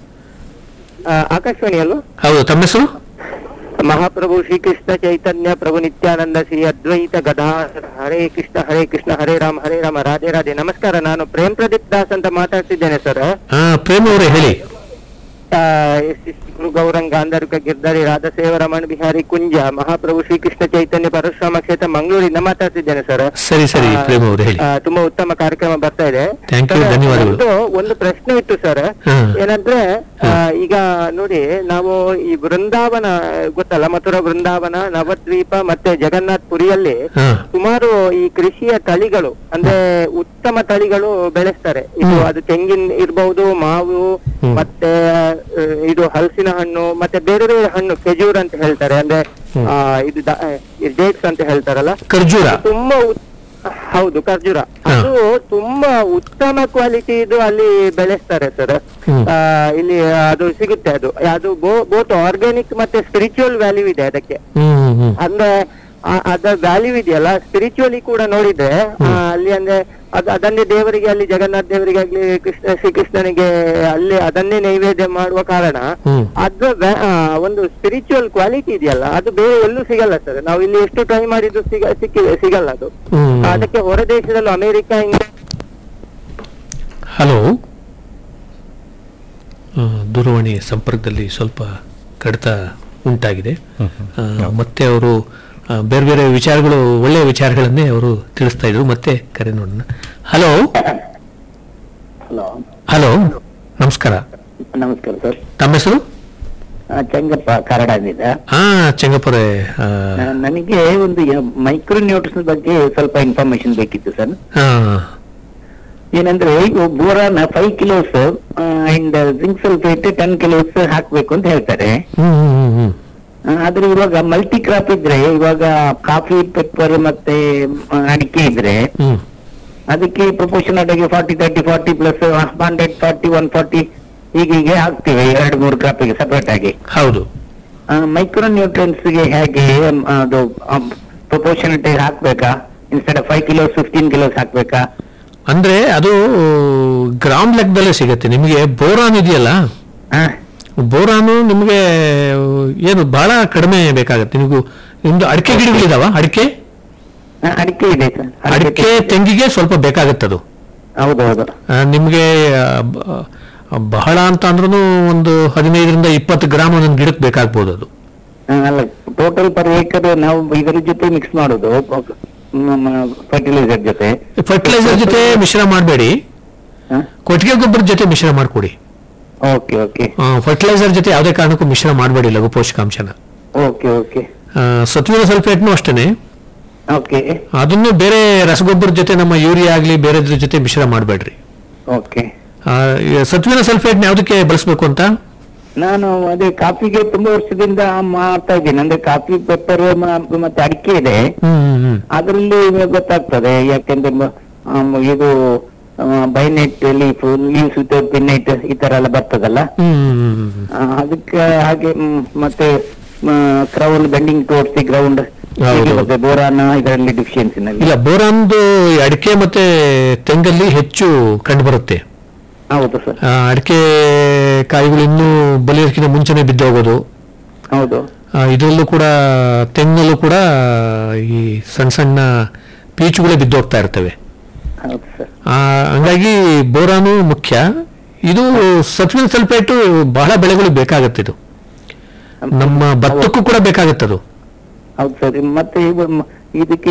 ಆ, ಆಕಾಶವಾಣಿ ಅಲ್ವಾ ಹೌದು ತಮ್ಮ ಹೆಸರು ಮಹಾಪ್ರಭು ಶ್ರೀಕೃಷ್ಣ ಚೈತನ್ಯ ಪ್ರಭು ನಿತ್ಯಾನಂದ ಶ್ರೀ ಅದ್ವೈತ ಗದಾಧರ ಹರೇ ಕೃಷ್ಣ ಹರೇ ಕೃಷ್ಣ ಹರೇ ರಾಮ ಹರೇ ರಾಮ ರಾಧೆ ರಾಧೆ ನಮಸ್ಕಾರ ನಾನು ಪ್ರೇಮ್ ಪ್ರದೀಪ್ ದಾಸ್ ಅಂತ ಮಾತಾಡ್ತಿದ್ದೇನೆ ಸರ್ ಹಾ ಪ್ರೇಮ್ ಅವರೇ ಹೇಳಿ ಆ, ಎಸ್- ಎಸ್- ಗುರು ಗೌರಂಗ ಗಾಂಧರ್ಕ ಗಿರ್ಧಾರಿ ರಾಧಸೇವ ರಮಣ ಬಿಹಾರಿ ಕುಂಜ ಮಹಾಪ್ರಭು ಶ್ರೀಕೃಷ್ಣ ಚೈತನ್ಯ ಪರಶುರಾಮ ಕ್ಷೇತ್ರ ಮಂಗಳೂರಿಂದ ಮಾತಾಡ್ತಿದ್ದೇನೆ ಸರ್ ಸರಿ ಸರಿ ಪ್ರೇಮ್ ಅವರು ಹೇಳಿ ಆ, ತುಂಬಾ ಉತ್ತಮ ಕಾರ್ಯಕ್ರಮ ಬರ್ತಾ ಇದೆ Thank you, ಸರ್, ಧನ್ಯವಾದಗಳು. ನಂದು ಒಂದು ಪ್ರಶ್ನೆ ಇತ್ತು ಸರ್ ಹಾ. ಏನಂದ್ರೆ ಆ, ಈಗ ನೋಡಿ ನಾವು ಈ ಬೃಂದಾವನ ಗೊತ್ತಲ್ಲ ಮಥುರಾ ಬೃಂದಾವನ ನವದ್ವೀಪ ಮತ್ತೆ ಜಗನ್ನಾಥ್ ಪುರಿಯಲ್ಲಿ ಹಾ. ಸುಮಾರು ಈ ಕೃಷಿಯ ತಳಿಗಳು ಅಂದ್ರೆ ಉತ್ತಮ ತಳಿಗಳು ಬೆಳೆಸ್ತಾರೆ ಇದು ಅದು ತೆಂಗಿನ ಇರ್ಬಹುದು ಮಾವು ಮತ್ತೆ ಆ, ಇದು ಹಲಸಿನ ಹಣ್ಣು ಮತ್ತೆ ಬೇರೆ ಬೇರೆ ಹಣ್ಣು ಖೆಜೂರ್ ಅಂತ ಹೇಳ್ತಾರೆ ಅಂದ್ರೆ ಆ, ಇದು ಡೇಟ್ಸ್ ಅಂತ ಹೇಳ್ತಾರಲ್ಲ ಖರ್ಜೂರ ತುಂಬಾ ಉತ್- ಹೌದು ಖರ್ಜೂರ ಅದು ತುಂಬಾ ಉತ್ತಮ ಕ್ವಾಲಿಟಿ ಇದು ಅಲ್ಲಿ ಬೆಳೆಸ್ತಾರೆ ಸರ್ ಹ್ಮ್. ಇಲ್ಲಿ ಅದು ಸಿಗುತ್ತೆ ಅದು ಅದು ಬೋತ್ ಆರ್ಗ್ಯಾನಿಕ್ ಮತ್ತೆ ಸ್ಪಿರಿಚುವಲ್ ವ್ಯಾಲ್ಯೂ ಇದೆ ಅದಕ್ಕೆ ಹ್ಮ್ ಹ್ಮ್ ಅಂದ್ರೆ ಆ- ಅದರ ವ್ಯಾಲ್ಯೂ ಇದೆಯಲ್ಲ ಸ್ಪಿರಿಚುವಲಿ ಕೂಡ ನೋಡಿದ್ರೆ ಆ, ಅಲ್ಲಿ ಅಂದ್ರೆ ಅದ್ ಅದನ್ನೇ ದೇವರಿಗೆ ಅಲ್ಲಿ ಜಗನ್ನಾಥ ದೇವರಿಗೆ ಆಗ್ಲಿ ಕೃಷ್ಣ ಶ್ರೀಕೃಷ್ಣನಿಗೆ ಅಲ್ಲಿ ಅದನ್ನೇ ನೈವೇದ್ಯ ಮಾಡುವ ಕಾರಣ ಹ್ಮ್. ಅದ್ರ ವ್ಯಾ- ಆ, ಒಂದು ಸ್ಪಿರಿಚುವಲ್ ಕ್ವಾಲಿಟಿ ಇದೆಯಲ್ಲ ಅದು ಬೇರೆ ಎಲ್ಲೂ ಸಿಗಲ್ಲ ಸರ್ ನಾವು ಇಲ್ಲಿ ಎಷ್ಟು ಟ್ರೈ ಮಾಡಿದ್ರು ಸಿಗ ಸಿಕ್ಕಿದೆ ಸಿಗಲ್ಲ ಅದು ಹ್ಮ್. ಅದಕ್ಕೆ ಹೊರ ದೇಶದಲ್ಲೂ ಅಮೆರಿಕ ಇಂಗ್ಲೆಂಡ್ ಹಲೋ ಆ, ದೂರವಾಣಿ ಸಂಪರ್ಕದಲ್ಲಿ ಸ್ವಲ್ಪ ಕಡಿತ ಉಂಟಾಗಿದೆ ಆ, ಮತ್ತೆ ಅವರು ಆ, ಬೇರೆ ಬೇರೆ ವಿಚಾರಗಳು ಒಳ್ಳೆಯ ವಿಚಾರಗಳನ್ನೇ ಅವರು ತಿಳಿಸ್ತಾ ಇದ್ರು ಮತ್ತೆ ಕರೆ ನೋಡೋಣ ಹಲೋ ಹಲೋ ಹಲೋ ನಮಸ್ಕಾರ ನಮಸ್ಕಾರ ಸರ್ ತಮ್ಮ ಹೆಸರು ಚಂಗಪ್ಪ ಕರಡಾದಿಂದ ಹಾ ಚೆಂಗಪ್ಪರೇ ಆ, ನನಗೆ ಒಂದು ಮೈಕ್ರೋ ನ್ಯೂಟ್ರಿಷನ್ ಬಗ್ಗೆ ಸ್ವಲ್ಪ ಇನ್ಫಾರ್ಮೇಶನ್ ಬೇಕಿತ್ತು ಸರ್ ಆ, ಏನಂದ್ರೆ ಈಗ ಬೋರಾನ five kilos and zinc sulphate ten kilos ಹಾಕ್ಬೇಕು ಅಂತ ಹೇಳ್ತಾರೆ ಹ್ಮ್ ಹ್ಮ್ ಹ್ಮ್ ಆ, ಆದ್ರೆ ಇವಾಗ ಮಲ್ಟಿ ಕ್ರಾಪ್ ಇದ್ರೆ ಇವಾಗ ಕಾಫಿ ಪೆಪ್ಪರ್ ಮತ್ತೆ ಆ, ಅಡಿಕೆ ಇದ್ರೆ ಹ್ಮ್ ಅದಕ್ಕೆ ಪ್ರಪೋರ್ಷನ್ ಆಗಿ forty thirty forty plus hundred forty one forty ಹೀಗೆ ಹಾಕ್ತಿವಿ ಎರಡು ಮೂರು ಕ್ರಾಪಿಗೆ ಸಪರೇಟ್ ಆಗಿ ಹೌದು ಮೈಕ್ರೋ ನ್ಯೂಟ್ರಿಯನ್ಸ್ ಗೆ ಹೇಗೆ ಮ್, ಅದು ಪ್ರಪೋರ್ಷನೇಟ್ ಹಾಕ್ಬೇಕಾ instead five kilos fifteen kilos ಹಾಕ್ಬೇಕಾ ಅಂದ್ರೆ ಅದು ಗ್ರಾಮ್ ಲೆಕ್ಕದಲ್ಲೇ ಸಿಗುತ್ತೆ ನಿಮಗೆ ಬೋರಾನ್ ಇದೆಯಲ್ಲ ಆ, ಬೋರಾನು ನಿಮಗೆ ಏನು ಬಹಳ ಕಡಿಮೆ ಬೇಕಾಗತ್ತೆ ನೀವು ನಿಮ್ದು ಅಡಿಕೆ ಗಿಡಗಳಿದಾವ ಅಡಿಕೆ ಆ, ಅಡಿಕೆ ಇದೆ ಸರ್ ಅಡಿಕೆ ತೆಂಗಿಗೆ ಸ್ವಲ್ಪ ಬೇಕಾಗತ್ತದು ಹೌದೌದು ಆ, ನಿಮ್ಗೆ ಆ, ಬ- ಬಹಳ ಅಂತ ಅಂದ್ರೂ ಒಂದು ಹದಿನೈದರಿಂದ ಇಪ್ಪತ್ತು ಗ್ರಾಮ್ ಒಂದೊಂದು ಗಿಡಕ್ಕೆ ಬೇಕಾಗ್ಬೋದು ಅದು ಆ, ಅಲ್ಲ ಟೋಟಲ್ ಪರ್ ಏಕರ್ ನಾವು ಇದರ ಜೊತೆ ಮಿಕ್ಸ್ ಮಾಡೋದು ಫರ್ಟಿಲೈಸರ್ ಜೊತೆ ಫರ್ಟಿಲೈಸರ್ ಜೊತೆ ಮಿಶ್ರ ಮಾಡಬೇಡಿ ಕೊಟ್ಟಿಗೆ ಗೊಬ್ಬರದ ಜೊತೆ ಮಿಶ್ರ ಮಾಡಿಕೊಡಿ ಓಕೆ ಓಕೆ ಫರ್ಟಿಲೈಸರ್ ಜೊತೆ ಯಾವುದೇ ಕಾರಣಕ್ಕೂ ಮಿಶ್ರ ಮಾಡಬೇಡಿ ಲಘು ಪೋಷಕಾಂಶನ ಓಕೆ ಓಕೆ ಆ, ಸತ್ವಿನ ಸಲ್ಫೇಟ್ನು ಅಷ್ಟೇನೆ ಓಕೆ ಅದನ್ನು ಬೇರೆ ರಸಗೊಬ್ಬರದ ಜೊತೆ ನಮ್ಮ ಯೂರಿಯಾ ಆಗಲಿ ಬೇರೆದ್ರ ಜೊತೆ ಮಿಶ್ರ ಮಾಡಬೇಡ್ರಿ ಓಕೆ ಸತ್ವಿನ ಸಲ್ಫೇಟ್ನ ಯಾವುದಕ್ಕೆ ಬಳಸಬೇಕು ಅಂತ ನಾನು ಅದೇ ಕಾಫಿಗೆ ತುಂಬಾ ವರ್ಷದಿಂದ ಮಾಡ್ತಾ ಇದ್ದೀನಿ ಅಂದ್ರೆ ಕಾಫಿ ಪೆಪ್ಪರ್ ಮತ್ತೆ ಅಡಿಕೆ ಇದೆ ಹ್ಮ್ ಹ್ಮ್, ಹ್ಮ್ ಅದರಲ್ಲಿ ಗೊತ್ತಾಗ್ತದೆ ಯಾಕೆಂದ್ರೆ ಮ- ಆಮ್, ಇದು binate leaf leaves with pinnate ಈ ತರ ಎಲ್ಲ ಬರ್ತದಲ್ಲ ಹ್ಮ್, ಹ್ಮ್, ಹ್ಮ್, ಹ್ಮ್. ಆ, ಅದಕ್ಕೆ ಹಾಗೆ ಮ್, ಮತ್ತೆ crown bending towards the ground ಹೌದು. ಬೋರಾನ ಇದರಲ್ಲಿ ಡಿಫಿಷಿಯನ್ಸಿನಲ್ಲಿ ಇಲ್ಲ ಬೋರಾನ್ದು ಈ ಅಡಿಕೆ ಮತ್ತೆ ತೆಂಗಲ್ಲಿ ಹೆಚ್ಚು ಕಂಡು ಬರುತ್ತೆ ಹೌದು ಸರ್ ಆ, ಅಡಿಕೆ ಕಾಯಿಗಳು ಇನ್ನೂ ಬಲಿಯೋದಕ್ಕಿಂತ ಮುಂಚೆನೆ ಬಿದ್ದೋಗೋದು ಹೌದು ಆ, ಇದರಲ್ಲೂ ಕೂಡ ತೆಂಗಲ್ಲೂ ಕೂಡ ಈ ಸಣ್ಣ ಸಣ್ಣ ಪೀಚುಗಳೇ ಬಿದ್ದೋಗ್ತಾ ಇರ್ತವೆ ಹೌದು ಸರ್ ಆ, ಹಂಗಾಗಿ ಬೋರಾನು ಮುಖ್ಯ ಇದು ಸತ್ವಿನ ಸಲ್ಫೇಟು ಬಹಳ ಬೆಳೆಗಳಿಗೆ ಬೇಕಾಗತ್ತೆ ಇದು ನಮ್ಮ ಭತ್ತಕ್ಕೂ ಕೂಡ ಬೇಕಾಗತ್ತದು ಹೌದು ಸರ್ ಮತ್ತೆ ಇವ ಮ- ಇದಕ್ಕೆ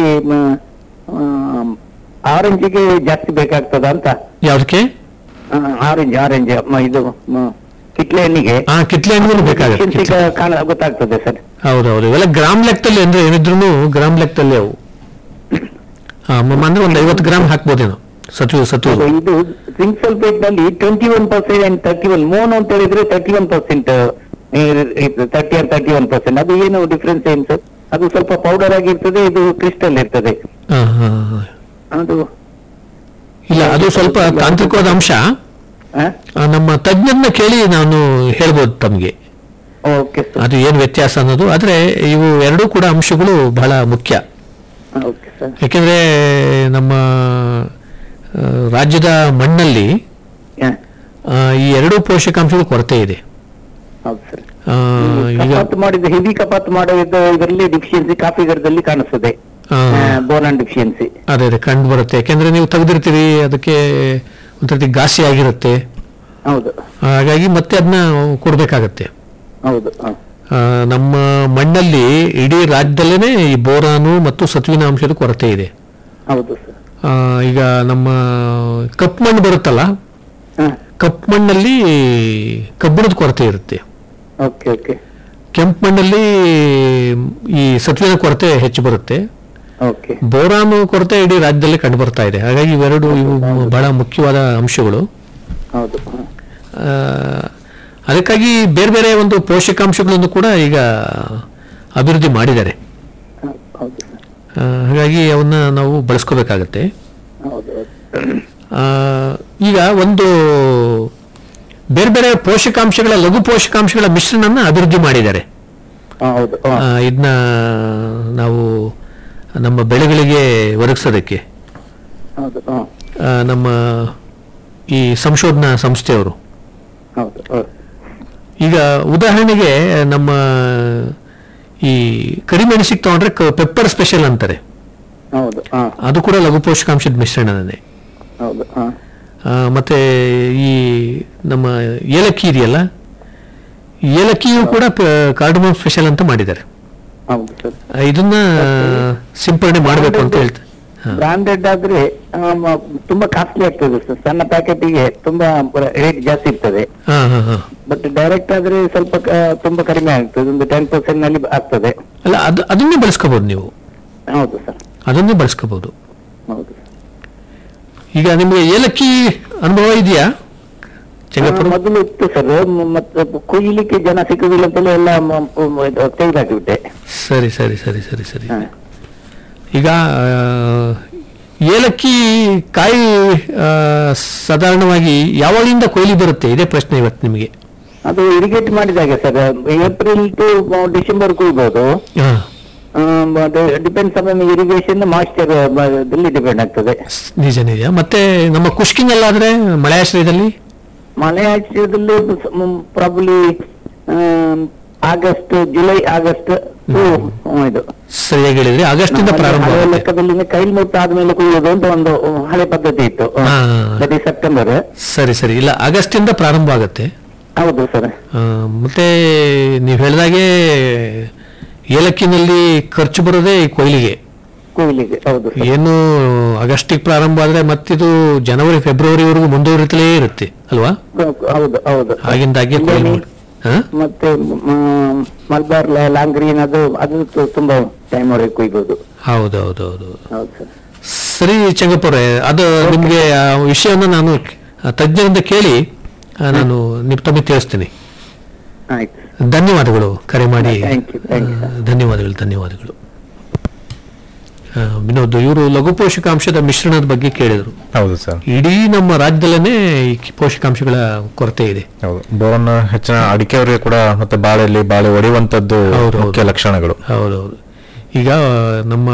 ಆರೆಂಜಿಗೆ ಜಾಸ್ತಿ ಬೇಕಾಗ್ತದ ಅಂತ ಯಾವ್ದಕ್ಕೆ ಆರೆಂಜ್ ಆರೆಂಜ್ ಇದು ಮ- ಕಿತ್ಲೆ ಹಣ್ಣಿಗೆ ಆ ಕಿತ್ಲೆ ಹಣ್ಣು ಬೇಕಾಗತ್ತೆ deficiency ಕಿತ್ಲೆ. ಕಾಣ ಗೊತ್ತಾಗ್ತದೆ ಸರ್ ಹೌದೌದು ಇವೆಲ್ಲ ಗ್ರಾಮ್ ಲೆಕ್ಕದಲ್ಲಿ ಅಂದ್ರೆ ಏನಿದ್ರು ಗ್ರಾಮ್ ಲೆಕ್ಕದಲ್ಲಿ ಅವು ಆ, ಮ- ಅಂದ್ರೆ ಒಂದು ಐವತ್ತು ಗ್ರಾಮ್ ಹಾಕ್ಬೋದೇನೋ ಸತ್ವ ಸತ್ವ ಇದು ಜಿಂಕ್ ಸಲ್ಫೇಟ್ ನಲ್ಲಿ twenty one percent and thirty one ಮೋನ್ ಅಂತ ಹೇಳಿದ್ರೆ thirty one percent thirty and thirty one percent ಅದು ಏನು ಡಿಫ್ರೆನ್ಸ್ ಏನು ಸರ್ ಅದು ಸ್ವಲ್ಪ ಪೌಡರ್ ಆಗಿರ್ತದೆ ಇದು ಕ್ರಿಸ್ಟಲ್ ಇರ್ತದೆ ಆ, ಆ, ಆ. ಅದು ಇಲ್ಲ ಅದು ಸ್ವಲ್ಪ ತಾಂತ್ರಿಕವಾದ ಅಂಶ ಆ? ಆ, ನಮ್ಮ ತಜ್ಞರನ್ನ ಕೇಳಿ ನಾನು ಹೇಳ್ಬೋದು ತಮಗೆ ಓಕೆ ಸರ್ ಅದು ಏನು ವ್ಯತ್ಯಾಸ ಅನ್ನೋದು ಆದ್ರೆ ಇವು ಎರಡೂ ಕೂಡ ಅಂಶಗಳು ಬಹಳ ಮುಖ್ಯ ಓಕೆ ಸರ್ ಯಾಕೆಂದ್ರೆ ನಮ್ಮ ಆ, ರಾಜ್ಯದ ಮಣ್ಣಲ್ಲಿ ಯಾ, ಆ, ಈ ಎರಡೂ ಪೋಷಕಾಂಶಗಳು ಕೊರತೆ ಇದೆ ಹೌದು ಸರ್ ಆ, ಈಗ ಕಪಾತ್ ಮಾಡಿದ ಹೆವಿ ಕಪಾತ್ ಮಾಡೋದು ಇದರಲ್ಲಿ ಡಿಫಿಷಿಯನ್ಸಿ ಕಾಫಿ ಗಿಡದಲ್ಲಿ ಕಾಣಿಸ್ತದೆ ಆ, ಬೋನಾನ್ ಡಿಫಿಷಿಯನ್ಸಿ ಅದೇ ಅದೇ ಕಂಡು ಬರುತ್ತೆ ಯಾಕೆಂದ್ರೆ ನೀವು ತೆಗೆದಿರ್ತೀರಿ ಅದಕ್ಕೆ ಒಂದ್ ರೀತಿ ಘಾಸಿ ಆಗಿರುತ್ತೆ ಹೌದು ಹಾಗಾಗಿ ಮತ್ತೆ ಅದನ್ನ ಕೊಡ್ಬೇಕಾಗತ್ತೆ ಹೌದು ಹ. ಆ, ನಮ್ಮ ಮಣ್ಣಲ್ಲಿ ಇಡೀ ರಾಜ್ಯದಲ್ಲೇ ಈ ಬೋರಾನು ಮತ್ತು ಸತ್ವಿನ ಅಂಶದ ಕೊರತೆ ಇದೆ ಹೌದು ಸರ್ ಆ, ಈಗ ನಮ್ಮ ಕಪ್ಪು ಮಣ್ಣು ಬರುತ್ತಲ್ಲ ಹ ಕಪ್ಪು ಮಣ್ಣಲ್ಲಿ ಕಬ್ಬಿಣದ ಕೊರತೆ ಇರುತ್ತೆ ಓಕೆ ಓಕೆ ಕೆಂಪು ಮಣ್ಣಲ್ಲಿ ಈ ಸತ್ವಿನ ಕೊರತೆ ಹೆಚ್ಚು ಬರುತ್ತೆ ಓಕೆ ಬೋರಾನು ಕೊರತೆ ಇಡೀ ರಾಜ್ಯದಲ್ಲಿ ಕಂಡು ಬರ್ತಾ ಇದೆ ಹಾಗಾಗಿ ಇವೆರಡು ಇವು ಬಹಳ ಮುಖ್ಯವಾದ ಅಂಶಗಳು ಹೌದು ಹ. ಆ, ಅದಕ್ಕಾಗಿ ಬೇರೆ ಬೇರೆ ಒಂದು ಪೋಷಕಾಂಶಗಳನ್ನು ಕೂಡ ಈಗ ಅಭಿವೃದ್ಧಿ ಮಾಡಿದ್ದಾರೆ ಹ, ಹೌದು ಸರ್ ಆ, ಹಾಗಾಗಿ ಅವನ್ನ ನಾವು ಬಳಸ್ಕೋಬೇಕಾಗತ್ತೆ ಹೌದು ಹೌದು ಆ, ಈಗ ಒಂದು ಬೇರೆ ಬೇರೆ ಪೋಷಕಾಂಶಗಳ ಲಘು ಪೋಷಕಾಂಶಗಳ ಮಿಶ್ರಣನ ಅಭಿವೃದ್ಧಿ ಮಾಡಿದ್ದಾರೆ ಹ, ಹೌದು ಹ. ಆ, ಇದನ್ನ ನಾವು ನಮ್ಮ ಬೆಳೆಗಳಿಗೆ ಒದಗಿಸೋದಕ್ಕೆ ಹೌದು ಹ. ಆ, ನಮ್ಮ ಈ ಸಂಶೋಧನಾ ಸಂಸ್ಥೆಯವರು ಹೌದು ಹೌದು ಈಗ ಉದಾಹರಣೆಗೆ ನಮ್ಮ ಈ ಕರಿಮೆಣಸಿಗೆ ತಗೊಂಡ್ರೆ ಪೆಪ್ಪರ್ ಸ್ಪೆಷಲ್ ಅಂತಾರೆ ಹೌದು ಹ. ಅದು ಕೂಡ ಲಘು ಪೋಷಕಾಂಶದ ಮಿಶ್ರಣನೇ ಹೌದು ಹ. ಆ, ಮತ್ತೆ ಈ ನಮ್ಮ ಏಲಕ್ಕಿ ಇದೆಯಲ್ಲ ಏಲಕ್ಕಿಯು ಕೂಡ ಕಾರ್ಡಮಮ್ ಸ್ಪೆಷಲ್ ಅಂತ ಮಾಡಿದ್ದಾರೆ ಹೌದು ಸರ್ ಆ, ಇದನ್ನ ಸಿಂಪರಣೆ ಮಾಡಬೇಕು ಅಂತ ಹೇಳ್ತಾರೆ ಹಾ. ಬ್ರಾಂಡೆಡ್ ಆದ್ರೆ ಆ, ಮ- ತುಂಬಾ ಕಾಸ್ಟ್ಲಿ ಆಗ್ತದೆ ಸರ್ ಸಣ್ಣ ಪ್ಯಾಕೆಟಿಗೆ ತುಂಬಾ ರೇಟ್ ಜಾಸ್ತಿ ಇರ್ತದೆ ಹಾ ಹಾ ಹಾ ಬಟ್ ಡೈರೆಕ್ಟ್ ಆದ್ರೆ ಸ್ವಲ್ಪ ಕ- ತುಂಬಾ ಕಡಿಮೆ ಆಗ್ತದೆ ಒಂದು ಟೆನ್ ಪರ್ಸೆಂಟ್ ನಲ್ಲಿ ಆಗ್ತದೆ ಅಲ್ಲ ಅದು ಅದನ್ನೇ ಬಳಸ್ಕೋಬಹುದು ನೀವು ಹೌದು ಸರ್ ಅದನ್ನೇ ಬಳಸ್ಕೋಬಹುದು ಹೌದು ಈಗ ನಿಮಗೆ ಏಲಕ್ಕಿ ಅನುಭವ ಇದೆಯಾ ಚೆಂಗಪ್ಪರು ಆ, ಮೊದಲು ಇತ್ತು ಸರ್ ಮತ್ತೆ ಕೊಯ್ಲಿಕ್ಕೆ ಜನ ಸಿಕ್ಕುದಿಲ್ಲ ಅಂತಲೇ ಎಲ್ಲ ಮ- ಮ- ಇದು ತೆಗೆದಾಕಿಬಿಟ್ಟೆ ಸರಿ ಸರಿ ಸರಿ ಸರಿ ಸರಿ ಹಾ. ಈಗ ಆ, ಏಲಕ್ಕಿ ಕಾಯಿ ಆ, ಸಾಧಾರಣವಾಗಿ ಯಾವಾಗಿಂದ ಕೊಯ್ಲಿ ಬರುತ್ತೆ ಇದೇ ಪ್ರಶ್ನೆ ಇವತ್ತು ನಿಮಗೆ ಅದು ಇರಿಗೇಟ್ ಮಾಡಿದಾಗೆ ಸರ್ ಏಪ್ರಿಲ್ ಟು ಡಿಸೆಂಬರ್ ಕೊಯ್ಬೋದು ಹಾ ಡಿಪೆಂಡ್ಸ್ ಆನ್ ಇರಿಗೇಷನ್ ಮಾಯಿಶ್ಚರ್ ದಲ್ಲಿ ಡಿಪೆಂಡ್ ಆಗ್ತದೆ ನಿಜ ನಿಜ ಮತ್ತೆ ನಮ್ಮ ಕುಷ್ಕಿನಲ್ಲಾದ್ರೆ ಮಳೆ ಆಶ್ರಯದಲ್ಲಿ ಮಳೆ ಆಶ್ರಯದಲ್ಲಿ ಪ್ರಾಬ್ಲಿ ಆಗಸ್ಟ್ ಜುಲೈ ಆಗಸ್ಟ್ ಇದು ಸರಿಯಾಗಿ ಹೇಳಿದ್ರಿ ಆಗಸ್ಟ್ ಇಂದ ಪ್ರಾರಂಭ ಹಳೆ ಆಗುತ್ತೆ ಲೆಕ್ಕದಲ್ಲಿ ಕೈಲ್ ಮುಟ್ಟು ಆದ್ಮೇಲೆ ಕುಯ್ಯೋದು ಅಂತ ಒಂದು ಹಳೆ ಪದ್ಧತಿ ಇತ್ತು ಹಾ. ದಟ್ ಈ ಸೆಪ್ಟೆಂಬರ್ ಸರಿ ಸರಿ ಇಲ್ಲ ಆಗಸ್ಟ್ ಇಂದ ಪ್ರಾರಂಭ ಆಗುತ್ತೆ ಹೌದು ಸರ್ ಆ, ಮತ್ತೆ ನೀವು ಹೇಳಿದಾಗೆ ಏಲಕ್ಕಿನಲ್ಲಿ ಖರ್ಚು ಬರೋದೇ ಈ ಕೊಯ್ಲಿಗೆ ಕೊಯ್ಲಿಗೆ ಹೌದು ಸರ್ ಏನು ಆಗಸ್ಟಿಗೆ ಪ್ರಾರಂಭ ಆದ್ರೆ ಮತ್ತಿದು ಜನವರಿ ಫೆಬ್ರವರಿವರೆಗೂ ಮುಂದುವರಿತಲೇ ಇರುತ್ತೆ ಅಲ್ವಾ ಹೌದು ಹೌದು ಆಗಿಂದಾಗೆ ಕೊಯ್ಲು ಇಲ್ಲೇನೆ ಮಾಡಿ ಹಾ? ಮತ್ತೆ ಮ್, ಮಲ್ಬಾರ್ ಲ- ಲಾಂಗ್ ಗ್ರೀನ್ ಅದು ಅದು ತು- ತುಂಬಾ ಟೈಮ್ ವರೆಗೆ ಕುಯ್ಬೋದು ಹೌದು ಹೌದು ಹೌದು ಹೌದು ಸರ್ ಸರಿ ಚೆಂಗಪ್ಪವ್ರೆ ಅದು ನಿಮಗೆ ಆ ವಿಷಯವನ್ನು ನಾನು ಆ, ತಜ್ಞರಿಂದ ಕೇಳಿ ಆ, ನಾನು ನಿಮ್ಮ ತಮಗೆ ತಿಳಿಸ್ತೀನಿ ಆಯ್ತು ಧನ್ಯವಾದಗಳು ಕರೆ ಮಾಡಿ Thank you, thank you, ಆ, ಧನ್ಯವಾದಗಳು ಧನ್ಯವಾದಗಳು ಆ, ವಿನೋದ್ ಇವರು ಲಘು ಪೋಷಕಾಂಶದ ಮಿಶ್ರಣದ ಬಗ್ಗೆ ಕೇಳಿದರು ಹೌದು ಸರ್ ಇಡೀ ನಮ್ಮ ರಾಜ್ಯದಲ್ಲೇ ಈ ಪೋಷಕಾಂಶಗಳ ಕೊರತೆ ಇದೆ ಹೌದು ಬೋರನ್ನ ಹೆಚ್ಚಿನ ಅಡಿಕೆಯವರಿಗೆ ಕೂಡ ಮತ್ತೆ ಬಾಳೆಯಲ್ಲಿ ಬಾಳೆ ಹೊಡೆಯುವಂತದ್ದು ಹೌದು, ಮುಖ್ಯ ಹೌದು. ಲಕ್ಷಣಗಳು ಹೌದೌದು ಈಗ ನಮ್ಮ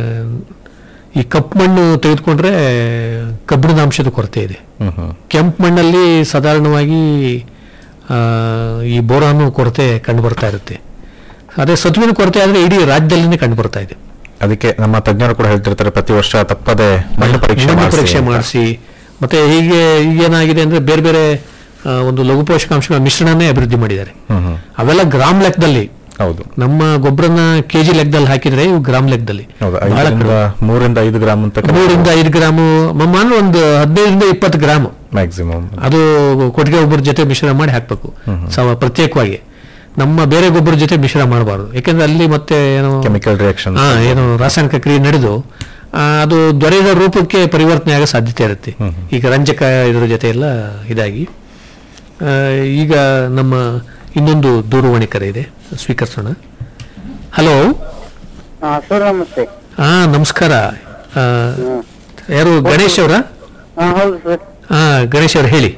ಈ ಕಪ್ಪು ಮಣ್ಣು ತೆಗೆದುಕೊಂಡ್ರೆ ಕಬ್ಬಿಣದ ಅಂಶದ ಕೊರತೆ ಇದೆ ಹ್ಮ್ ಹ್ಮ್ ಕೆಂಪು ಮಣ್ಣಲ್ಲಿ ಸಾಧಾರಣವಾಗಿ ಆ, ಈ ಬೋರಾನು ಕೊರತೆ ಕಂಡು ಬರ್ತಾ ಇರುತ್ತೆ ಅದೇ ಸತ್ವಿನ ಕೊರತೆ ಆದರೆ ಇಡೀ ರಾಜ್ಯದಲ್ಲಿನೇ ಕಂಡು ಬರ್ತಾ ಇದೆ ಅದಕ್ಕೆ ನಮ್ಮ ತಜ್ಞರು ಕೂಡ ಹೇಳ್ತಿರ್ತಾರೆ ಪ್ರತಿ ವರ್ಷ ತಪ್ಪದೆ ಮಣ್ಣು ಪರೀಕ್ಷೆ ಮಣ್ಣು ಮಾಡ್ಸಿ ಪರೀಕ್ಷೆ ಅಂತ. ಮಾಡಿಸಿ ಮತ್ತೆ ಹೀಗೆ ಈಗೇನಾಗಿದೆ ಅಂದ್ರೆ ಬೇರೆ ಬೇರೆ ಆ, ಒಂದು ಲಘು ಪೋಷಕಾಂಶಗಳ ಮಿಶ್ರಣನೇ ಅಭಿವೃದ್ಧಿ ಮಾಡಿದ್ದಾರೆ ಹ್ಮ್ ಹ್ಮ್ ಅವೆಲ್ಲ ಗ್ರಾಮ್ ಲೆಕ್ಕದಲ್ಲಿ ಹೌದು ನಮ್ಮ ಗೊಬ್ಬರನ ಕೆಜಿ ಲೆಕ್ಕದಲ್ಲಿ ಹಾಕಿದ್ರೆ ಇವು ಗ್ರಾಮ್ ಲೆಕ್ಕದಲ್ಲಿ ಹೌದು ಬಹಳ ಐದರಿಂದ ಕಡಿಮೆ. ಮೂರಿಂದ ಐದು ಗ್ರಾಮ್ ಅಂತ ಮೂರಿಂದ ಐದು ಗ್ರಾಮು ಮಮ್ಮ ಒಂದು ಹದಿನೈದರಿಂದ ಇಪ್ಪತ್ತು ಗ್ರಾಮ್ ಮ್ಯಾಕ್ಸಿಮಮ್ ಅದು ಕೊಟ್ಟಿಗೆ ಗೊಬ್ಬರ ಜೊತೆ ಮಿಶ್ರಣ ಮಾಡಿ ಹಾಕ್ಬೇಕು ಸವ ಪ್ರತ್ಯೇಕವಾಗಿ ನಮ್ಮ ಬೇರೆ ಗೊಬ್ಬರ ಜೊತೆ ಮಿಶ್ರಣ ಮಾಡಬಾರ್ದು ಯಾಕಂದ್ರೆ ಅಲ್ಲಿ ಮತ್ತೆ ಏನೋ ಕೆಮಿಕಲ್ ರಿಯಾಕ್ಷನ್ ಹಾ ಏನು ರಾಸಾಯನಿಕ ಕ್ರಿಯೆ ನಡೆದು ಆ, ಅದು ದೊರೆಯದ ರೂಪಕ್ಕೆ ಪರಿವರ್ತನೆ ಆಗೋ ಸಾಧ್ಯತೆ ಇರುತ್ತೆ ಈಗ ರಂಜಕ ಇದ್ರ ಜೊತೆ ಎಲ್ಲ ಇದಾಗಿ ಆ, ಈಗ ನಮ್ಮ ಇನ್ನೊಂದು ದೂರವಾಣಿ ಕರೆ ಇದೆ ಸ್ವೀಕರಿಸೋಣ ಹಲೋ ಸರ್ ನಮಸ್ತೆ ಹಾ ನಮಸ್ಕಾರ ಆ, ಯಾರು ಗಣೇಶ್ ಅವರ ಹಾ ಹೌದು ಸರ್ ಹಾ ಗಣೇಶ್ ಅವ್ರು ಹೇಳಿ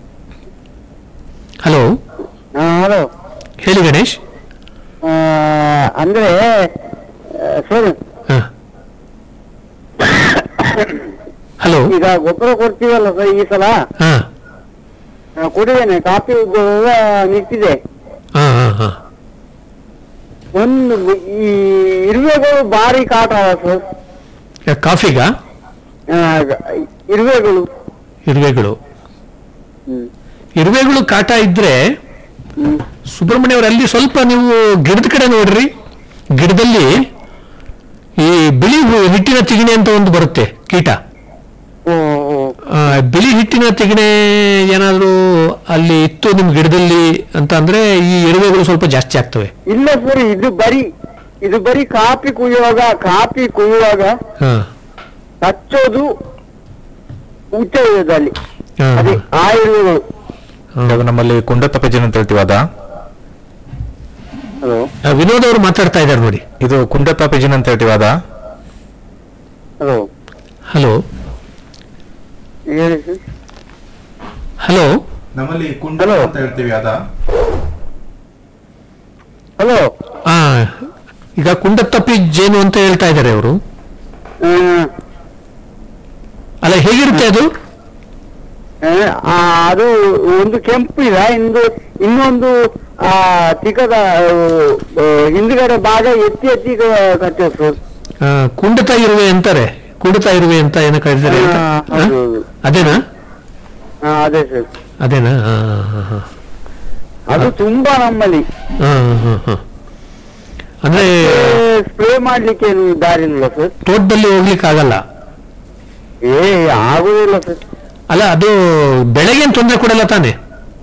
ಹಲೋ ಹಾ ಹಲೋ ಹೇಳಿ ಗಣೇಶ್ ಅಂದ್ರೆ ಸರ್ ಹಾ ಹಲೋ ಈಗ ಗೊಬ್ಬರ ಕೊಡ್ತೀವಲ್ಲ ಸರ್ ಈ ಸಲ ಹಾ ಆ, ಕೊಡಿದ್ದೇನೆ ಕಾಫಿ ಉದ್ಯೋಗ ನಿಂತಿದೆ ಹಾ ಹಾ ಹಾ ಒಂದು ಈ ಇರುವೆಗಳು ಭಾರಿ ಕಾಟ ಸರ್ ಯಾ, ಕಾಫಿಗಾ ಆ, ಇರುವೆಗಳು ಇರುವೆಗಳು ಹ್ಮ್. ಇರುವೆಗಳು ಕಾಟ ಇದ್ರೆ ಸುಬ್ರಹ್ಮಣ್ಯ ಅವ್ರೆ, ಅಲ್ಲಿ ಸ್ವಲ್ಪ ನೀವು ಗಿಡದ ಕಡೆ ನೋಡ್ರಿ ಗಿಡದಲ್ಲಿ ಈ ಬಿಳಿ ಹು- ಹಿಟ್ಟಿನ ತಿಗಣೆ ಅಂತ ಒಂದು ಬರುತ್ತೆ ಕೀಟ ಓ ಓ. ಆ, ಬಿಳಿ ಹಿಟ್ಟಿನ ತಿಗಣೆ ಏನಾದರೂ ಅಲ್ಲಿ ಇತ್ತು ನಿಮ್ ಗಿಡದಲ್ಲಿ ಅಂತ ಅಂದ್ರೆ ಈ ಇರುವೆಗಳು ಸ್ವಲ್ಪ ಜಾಸ್ತಿ ಆಗ್ತವೆ ಇಲ್ಲ ಸರ್ ಇದು ಬರೀ ಇದು ಬರೀ ಕಾಫಿ ಕುಯ್ಯುವಾಗ ಕಾಫಿ ಕುಯ್ಯುವಾಗ ಹಾ ಹಚ್ಚೋದು ಊಟ ಇರೋದು ಅಲ್ಲಿ ಹಾ, ಅದೇ ಆ ಇರುವೆಗಳು ಹಾ. ಅದು ನಮ್ಮಲ್ಲಿ ಕುಂಡತಪೆಜಿನ್ ಅಂತ ಹೇಳ್ತೀವಿ ಅದ ಹಲೋ ಆ, ವಿನೋದ್ ಅವರು ಮಾತಾಡ್ತಾ ಇದ್ದಾರೆ ನೋಡಿ ಇದು ಕುಂಡತಾಪೆಜಿನ್ ಅಂತ ಹೇಳ್ತೀವಿ ಅದ ಹಲೋ ಹಲೋ ಹೇಳಿ ಸರ್ ಹಲೋ ನಮ್ಮಲ್ಲಿ ಕುಂಡ Hello. ಅಂತ ಹೇಳ್ತೀವಿ ಅದ ಹಲೋ ಆ ಈಗ ಕುಂಡತ್ತಪ್ಪಿ ಜೇನು ಅಂತ ಹೇಳ್ತಾ ಇದ್ದಾರೆ ಅವರು ಅಲ್ಲ ಹೇಗಿರುತ್ತೆ ಅದು ಅದು ಒಂದು ಕೆಂಪು ಇದೆ ಇಂದು ಇನ್ನೊಂದು ಆ ಚಿಕ್ಕದ ಆ, ಹಿಂದ್ಗಡೆ ಭಾಗ ಎತ್ತಿ ಎತ್ತಿ ಕಟ್ಟೆ ಸರ್ ಆ, ಕುಂಡತ ಇರುವೆ ಅಂತಾರೆ ಕುಂಡತ ಇರುವೆ ಅಂತ ಏನೋ ಕರೀತಾರೆ ಅಂತ. ಹಾ, ಆ? ಹೌದು, ಹೌದು. ಅದೇನಾ ಹಾ, ಅದೇ ಸರ್ ಅದೇನಾ ಹಾ, ಹಾ, ಹಾ. ಅದು ತುಂಬಾ ನಮ್ಮಲ್ಲಿ ಹಾ, ಹಾ, ಹಾ. ಅಂದ್ರೆ ಸ್ಪ್ರೇ ಮಾಡ್ಲಿಕ್ಕೆ ಏನು ದಾರಿ ಇಲ್ಲ ಸರ್ ತೋಟದಲ್ಲಿ ಹೋಗ್ಲಿಕ್ಕೆ ಆಗಲ್ಲ ಏ ಆಗುದಿಲ್ಲ ಸರ್ ಅಲ್ಲ ಅದು ಬೆಳೆಗೆ ತೊಂದರೆ ಕೊಡಲ್ಲ ತಾನೆ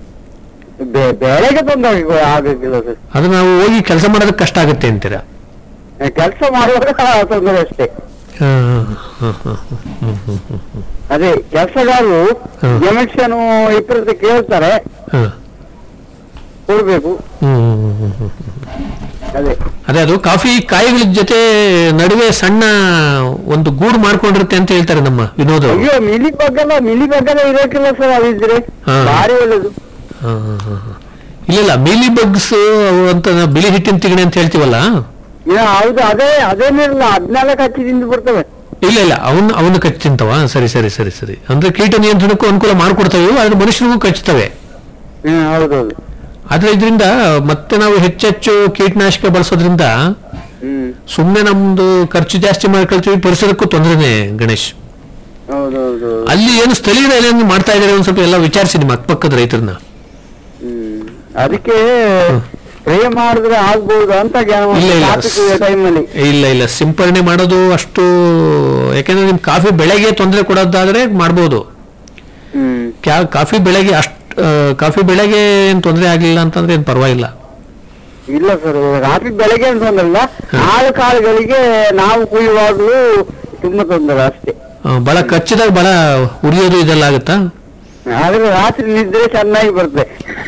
ಬೆ- ಬೆಳೆಗೆ ತೊಂದರೆ ಆಗೋದಿಲ್ಲ ಸರ್ ಅದು ನಾವು ಹೋಗಿ ಕೆಲಸ ಮಾಡೋದಕ್ಕೆ ಕಷ್ಟ ಆಗುತ್ತೆ ಅಂತೀರಾ ಕೆಲಸ ಮಾಡುವಾಗ ತೊಂದರೆ ಅಷ್ಟೇ ಹಾ, ಹಾ, ಹಾ, ಹಾ. ಅದೇ ಕೆಲಸಗಾರರು ಹ್ಮ್. ಎಮಿಷನ್ ಇಪ್ಪತ್ತು ಕೇಳ್ತಾರೆ ಹಾ. ಕೊಡ್ಬೇಕು ಹ್ಮ್, ಹ್ಮ್, ಹ್ಮ್, ಹ್ಮ್. ಅದೇ ಅದೇ ಅದು ಕಾಫಿ ಕಾಯಿಗಳ ಜೊತೆ ನಡುವೆ ಸಣ್ಣ ಒಂದು ಗೂಡು ಮಾಡ್ಕೊಂಡಿರುತ್ತೆ ಅಂತ ಹೇಳ್ತಾರೆ ನಮ್ಮ ವಿನೋದ್ ಅವರು ಅಯ್ಯೋ ಮಿಲಿ ಬಗ್ಗಲ್ಲ ಮಿಲಿ ಬಗ್ಗಲ್ಲ ಇರೋಕಿಲ್ಲ ಸರ್ ಅದಿದ್ರೆ ಹಾ. ಭಾರಿ ಒಳ್ಳೇದು ಹಾ, ಹಾ, ಹಾ, ಹಾ. ಇಲ್ಲ ಇಲ್ಲ ಮೀಲಿ ಬಗ್ಸ್ ಅವು ಅಂತ ನಾವು ಬಿಳಿ ಹಿಟ್ಟಿನ ತಿಗಣೆ ಅಂತ ಹೇಳ್ತೀವಲ್ಲ ಇಲ್ಲ ಹೌದು ಅದೇ ಅದೇನಿರಲ್ಲ ಹದ್ನಾಲ್ಕು ಹಚ್ಚಿದಿಂದ ಬರ್ತವೆ ಇಲ್ಲ ಇಲ್ಲ ಅವನು ಅವನು ಕಚ್ಚಿ ತಿಂತವ ಸರಿ ಸರಿ ಸರಿ ಸರಿ ಅಂದ್ರೆ ಕೀಟ ನಿಯಂತ್ರಣಕ್ಕೂ ಅನುಕೂಲ ಮಾಡ್ಕೊಡ್ತವೆ ಇವು, ಆದ್ರೆ ಮನುಷ್ಯರಿಗೂ ಕಚ್ಚುತ್ತವೆ ಹ್ಮ್ ಹೌದೌದು ಆದ್ರೆ ಇದರಿಂದ ಮತ್ತೆ ನಾವು ಹೆಚ್ಚೆಚ್ಚು ಕೀಟನಾಶಕ ಬಳಸೋದ್ರಿಂದ ಹ್ಮ್ ಸುಮ್ಮನೆ ನಮ್ದು ಖರ್ಚು ಜಾಸ್ತಿ ಮಾಡ್ಕೊಳ್ತೀವಿ ಪರಿಸರಕ್ಕೂ ತೊಂದರೆನೆ ಗಣೇಶ್ ಹೌದೌದು ಅಲ್ಲಿ ಏನು ಸ್ಥಳೀಯರು ಏನೇನು ಮಾಡ್ತಾ ಇದಾರೆ ಒಂದ್ ಸ್ವಲ್ಪ ಎಲ್ಲ ವಿಚಾರಿಸಿ ನಿಮ್ಮ ಅಕ್ಕಪಕ್ಕದ ರೈತರನ್ನ ಹ್ಮ್ ಅದಕ್ಕೆ ಸ್ಪ್ರೇ ಮಾಡಿದ್ರೆ ಆಗ್ಬಹುದು ಅಂತ ಇಲ್ಲ ಇಲ್ಲ ಟೈಮಲ್ಲಿ ಇಲ್ಲ ಇಲ್ಲ ಸಿಂಪರಣೆ ಮಾಡೋದು ಅಷ್ಟು ಯಾಕೆಂದ್ರೆ ನಿಮ್ ಕಾಫಿ ಬೆಳೆಗೆ ತೊಂದರೆ ಕೊಡೋದಾದ್ರೆ ಮಾಡ್ಬೋದು ಹ್ಮ್ ಕ್ಯಾ- ಕಾಫಿ ಬೆಳೆಗೆ ಅಷ್ಟು ಕಾಫಿ ಬೆಳೆಗೆ ಏನ್ ತೊಂದರೆ ಆಗ್ಲಿಲ್ಲ ಅಂತಂದ್ರೆ ಏನ್ ಪರವಾಗಿಲ್ಲ ಇಲ್ಲ ಸರ್ ರಾತ್ರಿ ಬೆಳಗ್ಗೆ ಅಂತ ತೊಂದ್ರಲ್ಲ ಆಳು ಕಾಳುಗಳಿಗೆ ನಾವು ಕುಯ್ಯುವಾಗಲೂ ತುಂಬಾ ತೊಂದರೆ ಅಷ್ಟೇ ಆ, ಬಹಳ ಕಚ್ಚಿದಾಗ ಬಹಳ ಉರಿಯೋದು ಇದೆಲ್ಲ ಆಗುತ್ತಾ ಆದ್ರೆ ರಾತ್ರಿ ನಿದ್ರೆ ಚೆನ್ನಾಗಿ ಬರ್ತದೆ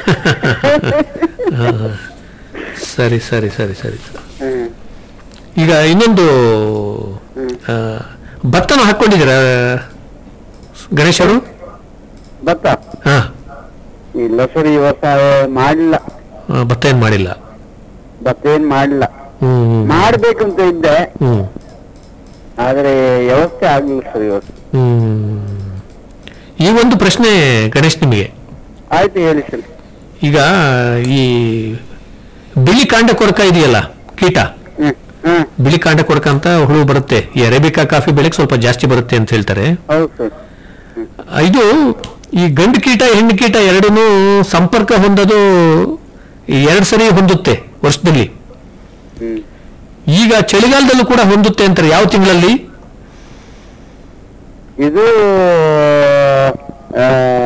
ಹಾ, ಹಾ. ಸರಿ ಸರಿ ಸರಿ ಸರಿ ಹ್ಮ್. ಈಗ ಇನ್ನೊಂದು ಆ, ಭತ್ತನ ಹಾಕೊಂಡಿದ್ದೀರಾ ಗಣೇಶ್ ಅವರು ಭತ್ತ ಹಾ ಇಲ್ಲ ಸರ್ ಈ ವರ್ಷ ಮಾಡಿಲ್ಲ ಆ, ಭತ್ತ ಏನ್ ಮಾಡಿಲ್ಲ ಭತ್ತ ಏನ್ ಮಾಡಿಲ್ಲ ಹ್ಮ್ ಮಾಡ್ಬೇಕಂತ ಇದ್ದೆ ಹ್ಮ್ ಆದ್ರೆ ವ್ಯವಸ್ಥೆ ಆಗ್ಲಿಲ್ಲ ಸರ್ ಇವತ್ತು ಹ್ಮ್ ಈ ಒಂದು ಪ್ರಶ್ನೆ ಗಣೇಶ್ ನಿಮಗೆ ಆಯ್ತು ಹೇಳಿ ಸರ್ ಈಗ ಈ ಬಿಳಿ ಕಾಂಡ ಕೊರಕ ಇದೆಯಲ್ಲ ಕೀಟ ಹ್ಮ್ ಹ್ಮ್ ಬಿಳಿ ಕಾಂಡ ಕೊರಕ ಅಂತ ಹುಳು ಬರುತ್ತೆ ಈ ಅರೇಬಿಕಾ ಕಾಫಿ ಬೆಳೆಗೆ ಸ್ವಲ್ಪ ಜಾಸ್ತಿ ಬರುತ್ತೆ ಅಂತ ಹೇಳ್ತಾರೆ ಹೌದು ಸರ್ ಆ, ಇದು ಈ ಗಂಡು ಕೀಟ ಹೆಣ್ಣು ಕೀಟ ಎರಡನ್ನೂ ಸಂಪರ್ಕ ಹೊಂದೋದು ಈ ಎರಡ್ ಸರಿ ಹೊಂದುತ್ತೆ ವರ್ಷದಲ್ಲಿ ಹ್ಮ್ ಈಗ ಚಳಿಗಾಲದಲ್ಲೂ ಕೂಡ ಹೊಂದುತ್ತೆ ಅಂತಾರೆ ಯಾವ ತಿಂಗಳಲ್ಲಿ ಇದು ಆ,